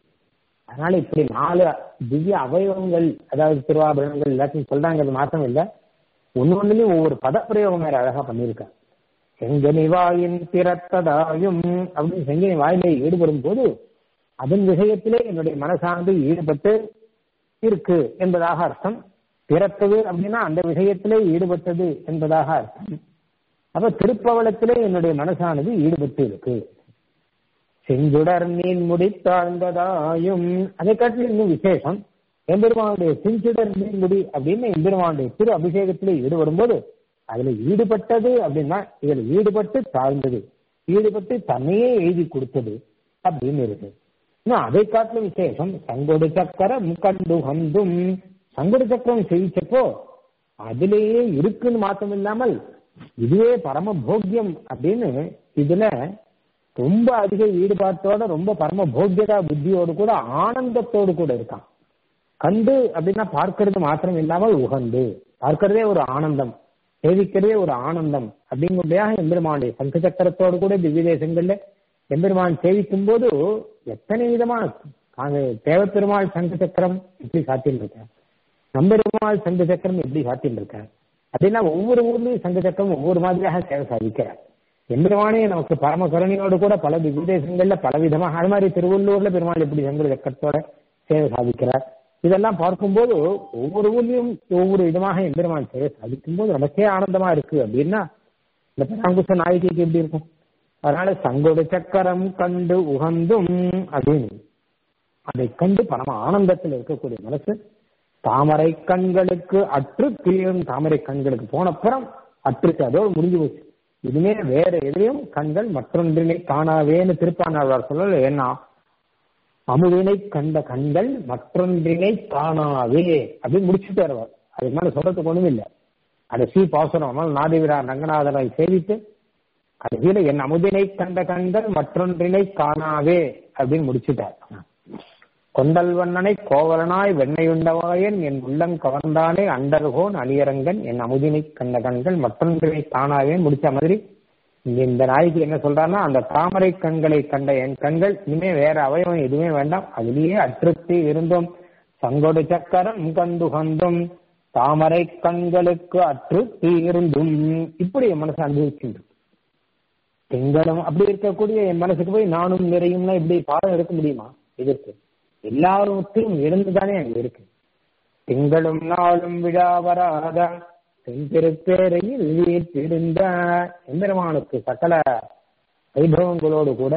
அதனால இப்படி நாலு திவ்ய அவயவங்கள் அதாவது திருவாபரணங்கள் எல்லாத்தையும் சொல்றாங்கிறது மாத்திரம் இல்ல ஒன்னு ஒண்ணுலயும் ஒவ்வொரு பதப்பிரயோகம் வேற அழகா பண்ணியிருக்காங்க செங்கனி வாயின் திறத்ததாயும் அப்படின்னு செங்கனி வாயிலே ஈடுபடும் போது அதன் விஷயத்திலே என்னுடைய மனசானது ஈடுபட்டு இருக்கு என்பதாக அர்த்தம் பிறத்தது அப்படின்னா அந்த விஷயத்திலே ஈடுபட்டது என்பதாக அர்த்தம் அப்ப திருப்பவளத்திலே என்னுடைய மனசானது ஈடுபட்டு இருக்கு செஞ்சுடர் மீன் முடித்தாழ்ந்ததாயும் அதை காட்டில் இன்னும் விசேஷம் எம்பெருமானுடைய செஞ்சுடர் மீன்முடி அப்படின்னு எம்பெருமானுடைய திரு அபிஷேகத்திலே ஈடுபடும் போது அதுல ஈடுபட்டது அப்படின்னா இதுல ஈடுபட்டு தாழ்ந்தது ஈடுபட்டு தன்னையே எழுதி கொடுத்தது அப்படின்னு இருக்கு இன்னும் அதை காட்டிலும் விசேஷம் சங்கொடு சக்கரம் கண்டு ஹந்தும் சங்கொடு சக்கரம் செவிச்சப்போ அதிலேயே இருக்குன்னு மாத்தம் இல்லாமல் இதுவே பரம போக்கியம் அப்படின்னு இதுல ரொம்ப அதிக ஈடுபாட்டோட ரொம்ப பரம போக்கியதா புத்தியோடு கூட ஆனந்தத்தோடு கூட இருக்கான் கண்டு அப்படின்னா பார்க்கறது மாத்திரம் இல்லாமல் உகந்து பார்க்கறதே ஒரு ஆனந்தம் சேவிக்கிறதே ஒரு ஆனந்தம் அப்படிங்கும்படியாக எம்பெருமானுடைய சங்கு சக்கரத்தோடு கூட திவ்ய தேசங்கள்ல எம்பெருமான் சேவிக்கும் போது எத்தனை விதமான தேவப்பெருமாள் சங்கு சக்கரம் எப்படி சாத்தியம் இருக்க நம்பெருமாள் சங்கு சக்கரம் எப்படி சாத்தியம் இருக்க அப்படின்னா ஒவ்வொரு ஊர்லயும் சங்கு சக்கரம் ஒவ்வொரு மாதிரியாக சேவை சாதிக்கிறார் எம்பெருமானே நமக்கு பரம கருணையோடு கூட பல விதேசங்கள்ல பல விதமாக அது மாதிரி திருவள்ளூர்ல பெருமாள் எப்படி சங்கு சக்கரத்தோட சேவை சாதிக்கிறார் இதெல்லாம் பார்க்கும்போது ஒவ்வொரு ஊர்லயும் ஒவ்வொரு விதமாக எம்பெருமான் சேவை சாதிக்கும் போது நமக்கே ஆனந்தமா இருக்கு அப்படின்னா இந்த பராங்குச நாயகிக்கு எப்படி இருக்கும் அதனால சங்கோடு சக்கரம் கண்டு உகந்தும் அப்படின்னு அதை கண்டு பரம ஆனந்தத்தில் இருக்கக்கூடிய மனசு தாமரை கண்களுக்கு அற்று தீரும் தாமரை கண்களுக்கு போனப்புறம் அற்றுக்கு அதோடு முடிஞ்சு போச்சு இனிமே வேற எதிலையும் கண்கள் மற்றொன்றினை காணாவேன்னு திருப்பாணாழ்வார் சொல்லல ஏன்னா அமுதினை கண்ட கண்கள் மற்றொன்றினை காணாவே அப்படின்னு முடிச்சுட்டு வருவார் அதுக்கு மேல சொல்றதுக்கு ஒண்ணும் இல்லை அதை சி பாசனம் நாதிவிரா ரங்கநாதனை சேவித்து அது கீழே என் அமுதினை கண்ட கண்கள் மற்றொன்றினை காணாவே அப்படின்னு முடிச்சுட்டார் கொண்டல் வண்ணனை கோவலனாய் வெண்ணையுண்டவாயன் என் உள்ளம் கவர்ந்தானே அண்டர்கோன் அணியரங்கன் என் அமுதினை கண்ட கண்கள் மற்றொன்றினை காணாவே முடிச்ச மாதிரி இங்க இந்த நாய்க்கு என்ன சொல்றாருன்னா அந்த தாமரை கண்களை கண்ட என் கண்கள் இனிமே வேற அவயவம் எதுவுமே வேண்டாம் அதிலேயே அற்றுத்தி இருந்தோம் சங்கொடு சக்கரம் கண்டு கண்டும் தாமரை கண்களுக்கு அற்று தீர்ந்தும் இப்படி என் மனசு அனுபவிக்கின்றது பெண்களும் அப்படி இருக்கக்கூடிய என் மனசுக்கு போய் நானும் நிறையும்னா இப்படி பாடம் எடுக்க முடியுமா எதிர்க்கு எல்லாருக்கும் இருந்துதானே அங்க இருக்கு திங்களும் நாளும் விழா வராத தென்திருப்பேரையில் வீட்டிருந்த எம்பெருமானுக்கு சகல வைபவங்களோடு கூட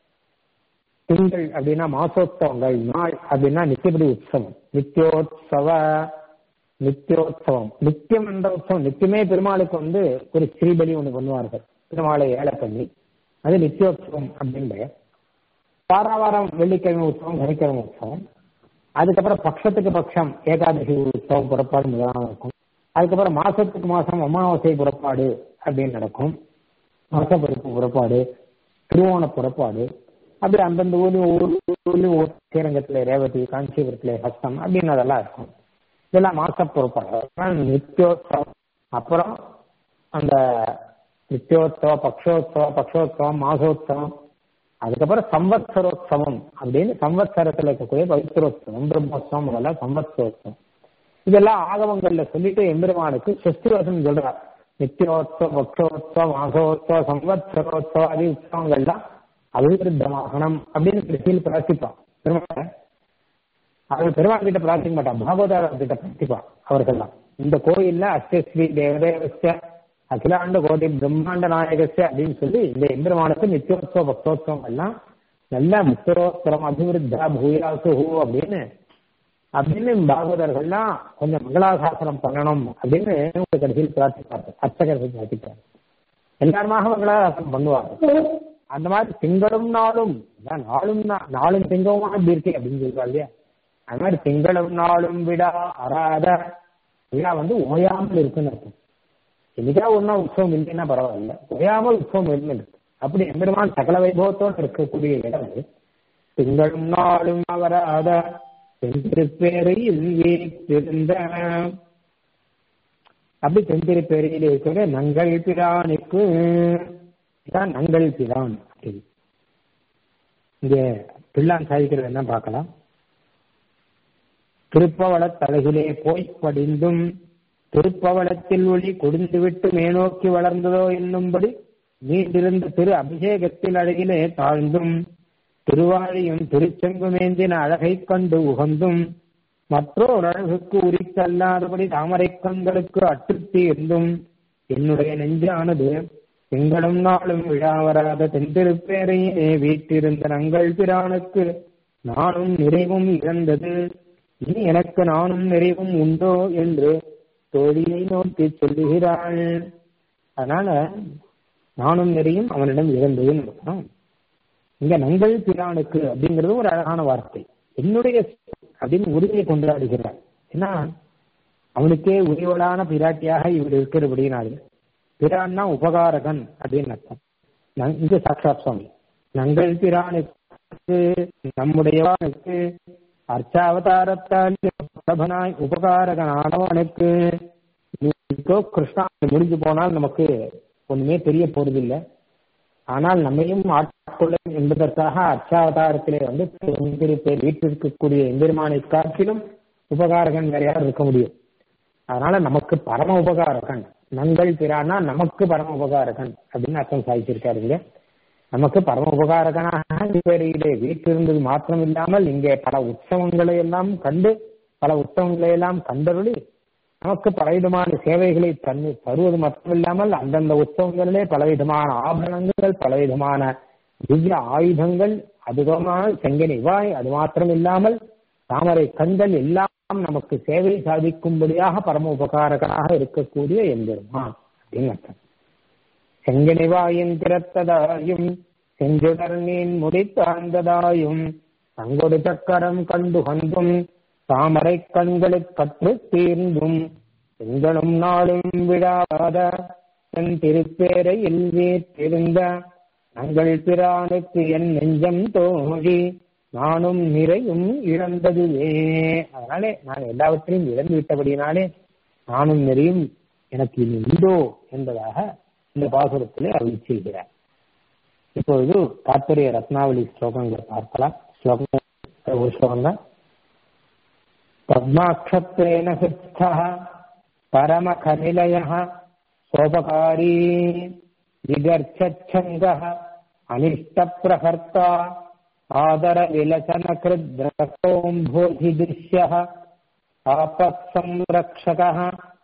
திங்கள் அப்படின்னா மாசோத்சவங்கள் நாள் அப்படின்னா நித்தியபடி உற்சவம் நித்தியோத்சவ நித்தியோத்சவம் நித்தியம் என்ற உற்சவம் நித்தியமே பெருமாளுக்கு வந்து ஒரு ஸ்ரீபலி ஒன்று பண்ணுவார்கள் பெருமாளை ஏழை பண்ணி அது நித்தியோத்சவம் அப்படின்னு பெயர் வாராவாரம் வெள்ளிக்கிழமை உற்சவம் சனிக்கிழமை உற்சவம் அதுக்கப்புறம் பட்சத்துக்கு பட்சம் ஏகாதசி உற்சவம் புறப்பாடு முதலாம் இருக்கும் அதுக்கப்புறம் மாசத்துக்கு மாசம் அமாவாசை புறப்பாடு அப்படின்னு நடக்கும் மாசப்பருப்பு புறப்பாடு திருவோண புறப்பாடு அப்படி அந்தந்த ஊர்லயும் ஒவ்வொரு ஊர்லயும் ஒவ்வொரு ஸ்ரீரங்கத்துல ரேவதி காஞ்சிபுரத்துல ஹஸ்தம் அப்படின்னு அதெல்லாம் இருக்கும் இதெல்லாம் மாச புறப்பாடு நித்தியோத்சவம் அப்புறம் அந்த நித்தியோத்சவ பக்ஷோத்சவ பக்ஷோத்சவம் மாசோத்சவம் அதுக்கப்புறம் சம்வத்சரோத்சவம் அப்படின்னு சம்வத்சரத்துல இருக்கக்கூடிய பவித்ரோத்சவம் பிரம்மோத்சவம் அதெல்லாம் சம்வத்சரோத்சவம் இதெல்லாம் ஆகவங்கள்ல சொல்லிட்டு எம்பெருமானுக்கு சஸ்திரோசம் சொல்றார் நித்தியோத்சவ பக்ஷோத்சவ மாசோத்சவ சம்வத்சரோத்சவ ஆதி உற்சவங்கள்லாம் அபிவிருத்தமாகணும் அப்படின்னு கிருஷ்ணியில் பிரார்த்திப்பான் பெருமாள் அவர் பெருமாள் கிட்ட பிரார்த்திக்க மாட்டான் பாகவதாரர் கிட்ட பிரார்த்திப்பான் அவர்கள்லாம் இந்த கோயில்ல அஷ்டஸ்ரீ தேவதேவஸ்ய அகிலாண்ட கோடி பிரம்மாண்ட நாயகஸ்ய அப்படின்னு சொல்லி இந்த எம்பெருமானுக்கு நித்தியோத்சவ பக்தோத்சவம் எல்லாம் நல்ல முத்தரோத்தரம் அபிவிருத்தா பூயாசு அப்படின்னு அப்படின்னு பாகவதர்கள்லாம் கொஞ்சம் மங்களாசாசனம் பண்ணணும் அப்படின்னு கடைசியில் பிரார்த்திப்பார்கள் அர்ச்சகர்கள் பிரார்த்திப்பார் எல்லாருமாக மங்களாசாசனம் பண்ணுவாங்க அந்த மாதிரி திங்களும் நாளும் நாளும் நாளும் திங்கவுமா இப்படி இருக்கே அப்படின்னு சொல்லுவா இல்லையா அது மாதிரி திங்களும் நாளும் விடா அறாத விழா வந்து ஓயாமல் இருக்குன்னு இருக்கும் என்னைக்கா ஒன்னா உற்சவம் இல்லைன்னா பரவாயில்ல ஓயாமல் உற்சவம் இருக்கு அப்படி எம்பெருமான் சகல வைபவத்தோடு இருக்கக்கூடிய இடம் திங்களும் நாளும் அவராத தென்திருப்பேரையில் வீட்டிருந்த அப்படி தென்திருப்பேரையில் இருக்கிற நங்கள் பிரானுக்கு இதான் நங்கள் பிரான் அப்படின்னு இங்க பிள்ளான் சாதிக்கிறது என்ன பார்க்கலாம் திருப்பவள தலகிலே போய் படிந்தும் திருப்பவளத்தில் ஒளி கொடுந்துவிட்டு மேனோக்கி வளர்ந்ததோ என்னும்படி நீண்டிருந்த திரு அபிஷேகத்தில் அழகிலே தாழ்ந்தும் திருவாழியும் திருச்செங்குமேந்தின அழகை கண்டு உகந்தும் மற்றொரு அழகுக்கு உரித்தல்லாதபடி தாமரை கண்களுக்கு அற்றுத்தி இருந்தும் என்னுடைய நெஞ்சானது திங்களும் நாளும் விழாவராத தென்திருப்பேரையே வீட்டிருந்த நங்கள் பிரானுக்கு நானும் நிறைவும் இழந்தது இனி எனக்கு நானும் நிறைவும் உண்டோ என்று தோழியை நோக்கி சொல்லுகிறாள் அதனால நானும் நிறையும் அவனிடம் இழந்ததுன்னு இருக்கணும் இங்க நங்கள் பிரானுக்கு அப்படிங்கிறது ஒரு அழகான வார்த்தை என்னுடைய அப்படின்னு உரிமையை கொண்டாடுகிறார் ஏன்னா அவனுக்கே உரிவலான பிராட்டியாக இவர் இருக்கிறபடினாரு பிரான்னா உபகாரகன் அப்படின்னு அர்த்தம் இங்க சாட்சாத் சுவாமி நங்கள் பிரானுக்கு நம்முடையவனுக்கு அர்ச்சாவதாரத்தால் பிரபனாய் உபகாரகனானவனுக்கு நீக்கோ கிருஷ்ணா முடிஞ்சு போனால் நமக்கு ஒண்ணுமே தெரிய போறதில்லை ஆனால் நம்மையும் ஆட்கொள்ள என்பதற்காக அச்சாவதாரத்திலே வந்து பேர் வீட்டிற்கக்கூடிய எம்பெருமானை காட்டிலும் உபகாரகன் வேற யாரும் இருக்க முடியும் அதனால நமக்கு பரம உபகாரகன் நங்கள் பிரானா நமக்கு பரம உபகாரகன் அப்படின்னு அர்த்தம் சாதிச்சிருக்காருங்க நமக்கு பரம உபகாரகனாக பேரையிலே வீட்டிருந்தது மாத்திரம் இல்லாமல் இங்கே பல உற்சவங்களை எல்லாம் கண்டு பல உற்சவங்களை எல்லாம் கண்டருளி நமக்கு பலவிதமான சேவைகளை தன்னு தருவது மட்டுமில்லாமல் அந்தந்த உற்சவங்களிலே பலவிதமான ஆபரணங்கள் பலவிதமான திவ்ய ஆயுதங்கள் அதுதமான செங்கனி வாய் அது மாத்திரம் இல்லாமல் தாமரை கண்கள் எல்லாம் நமக்கு சேவை சாதிக்கும்படியாக பரம உபகாரகனாக இருக்கக்கூடிய எம்பெருமான் அப்படின்னு அர்த்தம் செங்கனிவாயின் திறத்ததாயும் செஞ்சுடர் நீன் முடித்தாழ்ந்ததாயும் தங்கொடு சக்கரம் கண்டு கந்தும் தாமரை கண்களுக்கு கற்று தீர்ந்தும் எங்களும் நாளும் விழாத என் திருப்பேரை வீற்றிருந்த தங்கள் பிரானுக்கு என் நெஞ்சம் தோழி நானும் நிறையும் இழந்ததுவே அதனாலே நான் எல்லாவற்றையும் இழந்து விட்டபடினாலே நானும் நிறையும் எனக்கு இனி உண்டோ என்பதாக இந்த பாசுரத்திலே அருள் செய்கிறார் இப்பொழுது தாற்பரிய ரத்னாவளி ஸ்லோகங்களை பார்க்கலாம் ஸ்லோகம் ஒரு ஸ்லோகம் தான் पद्माक्षत्रेण हृत्स्थः परमखनिलयः सोपकारी विगर्च्छच्छङ्गः अनिष्टप्रहर्ता आदरविलसनकृद्रकोम्भोधिदृश्यः आपत्संरक्षकः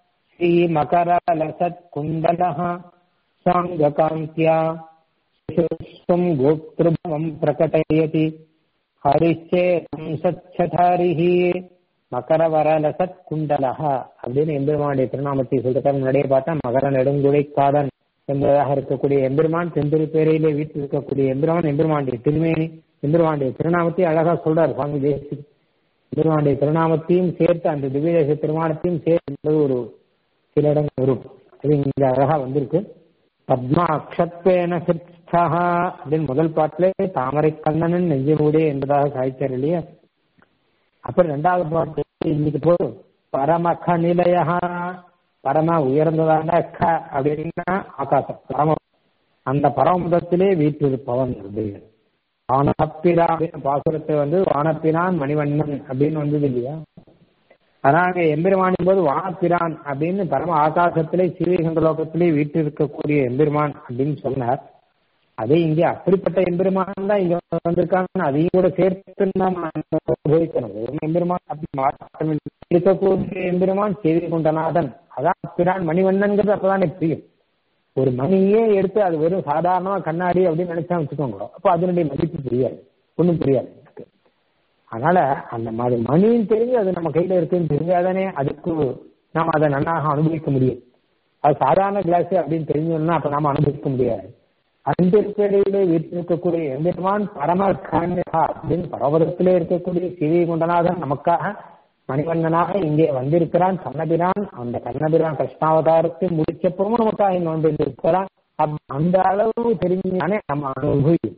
श्रीमकरलसत्कुण्डलः साङ्गकान्त्या शिशुस्वम् गोप्तृभवम् प्रकटयति हरिश्चेतं सच्छधारिः மகரவரலசத் குண்டலஹா அப்படின்னு எம்பெருமானுடைய திருநாமத்தை சொல்லிருக்காரு முன்னாடியே பார்த்தா மகர நெடுங்குடை காதன் என்பதாக இருக்கக்கூடிய எம்பெருமான் தென்திருப்பேரையிலே வீட்டில் இருக்கக்கூடிய எம்பெருமான் எம்பெருமானுடைய திருமேனி எம்பெருமானுடைய திருநாமத்தை அழகா சொல்றாரு சுவாமி தேசி எம்பெருமானுடைய திருநாமத்தையும் சேர்த்து அந்த திவ்யதேச திருமானத்தையும் சேர்த்து ஒரு சில இடங்கள் வரும் அது இங்க அழகா வந்திருக்கு பத்மா அக்ஷத்வேன சிற்சா அப்படின்னு முதல் பாட்டிலே தாமரை கண்ணனன் நெஞ்சமுடே என்பதாக சாய்ச்சார் இல்லையா அப்புறம் ரெண்டாவது பாட்டு இன்னைக்கு போதும் பரம கநிலையா பரம உயர்ந்ததான க அப்படின்னா ஆகாசம் பரம அந்த பரமபதத்திலே வீற்றிருப்பவன் அப்படின்னு வானப்பிரான் பாசுரத்தை வந்து வானப்பிரான் மணிவண்ணன் அப்படின்னு வந்தது இல்லையா அதனால எம்பெருமானின் போது வானப்பிரான் அப்படின்னு பரம ஆகாசத்திலே சிவகண்ட லோகத்திலே வீட்டிருக்கக்கூடிய எம்பெருமான் அப்படின்னு சொன்னார் அதே இங்கே அப்படிப்பட்ட எம்பெருமான் தான் இங்க வந்திருக்காங்க அதையும் கூட சேர்த்து நாம் அனுபவிக்கணும் ஒரு எம்பெருமான் அப்படி மாற்றம் இருக்கக்கூடிய எம்பெருமான் செய்தி கொண்டநாதன் அதான் பிரான் மணிவண்ணன்கிறது அப்பதானே புரியும் ஒரு மணியே எடுத்து அது வெறும் சாதாரணமா கண்ணாடி அப்படின்னு நினைச்சா வச்சுக்கோங்க அப்போ அதனுடைய மதிப்பு புரியாது ஒன்றும் புரியாது எனக்கு அதனால அந்த மாதிரி மணின்னு தெரிஞ்சு அது நம்ம கையில இருக்குன்னு தெரிஞ்சாதானே அதுக்கு நாம் அதை நன்னாக அனுபவிக்க முடியும் அது சாதாரண கிளாஸ் அப்படின்னு தெரிஞ்சோம்னா அப்ப நாம அனுபவிக்க முடியாது அன்பிற்கிடையிலே வீட்டிருக்கக்கூடிய எம்பெருமான் பரம கண்ணிகா அப்படின்னு பரவதத்திலே இருக்கக்கூடிய சிவி குண்டநாதன் நமக்காக மணிவண்ணனாக இங்கே வந்திருக்கிறான் கண்ணபிரான் அந்த கண்ணபிரான் கிருஷ்ணாவதாரத்தை முடிச்சப்பவும் நமக்காக இங்க வந்து இருக்கிறான் அந்த அளவு தெரிஞ்சானே நம்ம அனுபவியும்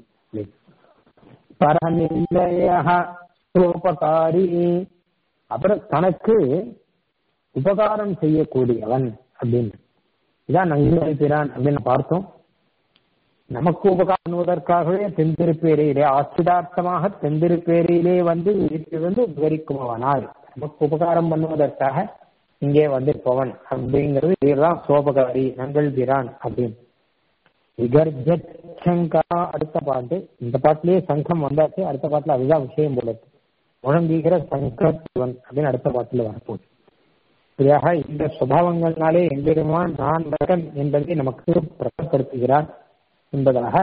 பரநிலையோபகாரி அப்புறம் தனக்கு உபகாரம் செய்யக்கூடியவன் அப்படின்னு இதான் நங்கை பிரான் அப்படின்னு பார்த்தோம் நமக்கு உபகாரம் பண்ணுவதற்காகவே தென்திருப்பேரையிலே ஆசிதார்த்தமாக தென்திருப்பேரையிலே வந்து வீட்டிலிருந்து உபகரிக்குமவனாய் நமக்கு உபகாரம் பண்ணுவதற்காக இங்கே வந்திருப்பவன் அப்படிங்கிறது இதுதான் சோபகாரி நங்கள் பிரான் அப்படின்னு விகர்ஜங்கா அடுத்த பாட்டு இந்த பாட்டிலேயே சங்கம் வந்தாச்சு அடுத்த பாட்டுல அதுதான் விஷயம் போல முழங்குகிற சங்கத்துவன் அப்படின்னு அடுத்த பாட்டுல வரப்போகுது இப்படியாக இந்த சுபாவங்கள்னாலே எம்பெருமான் நான் மகன் என்பதை நமக்கு பிரகப்படுத்துகிறான் என்பதாக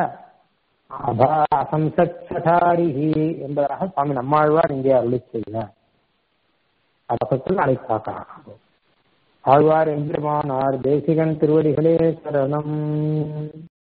அபாசம்சாரிஹி என்பதாக சுவாமி நம்மாழ்வார் இங்கே அருளி செய்கிறார் அதை பற்றி நாளைக்கு பார்க்கலாம் ஆழ்வார் எம்பெருமானார் தேசிகன் திருவடிகளே சரணம்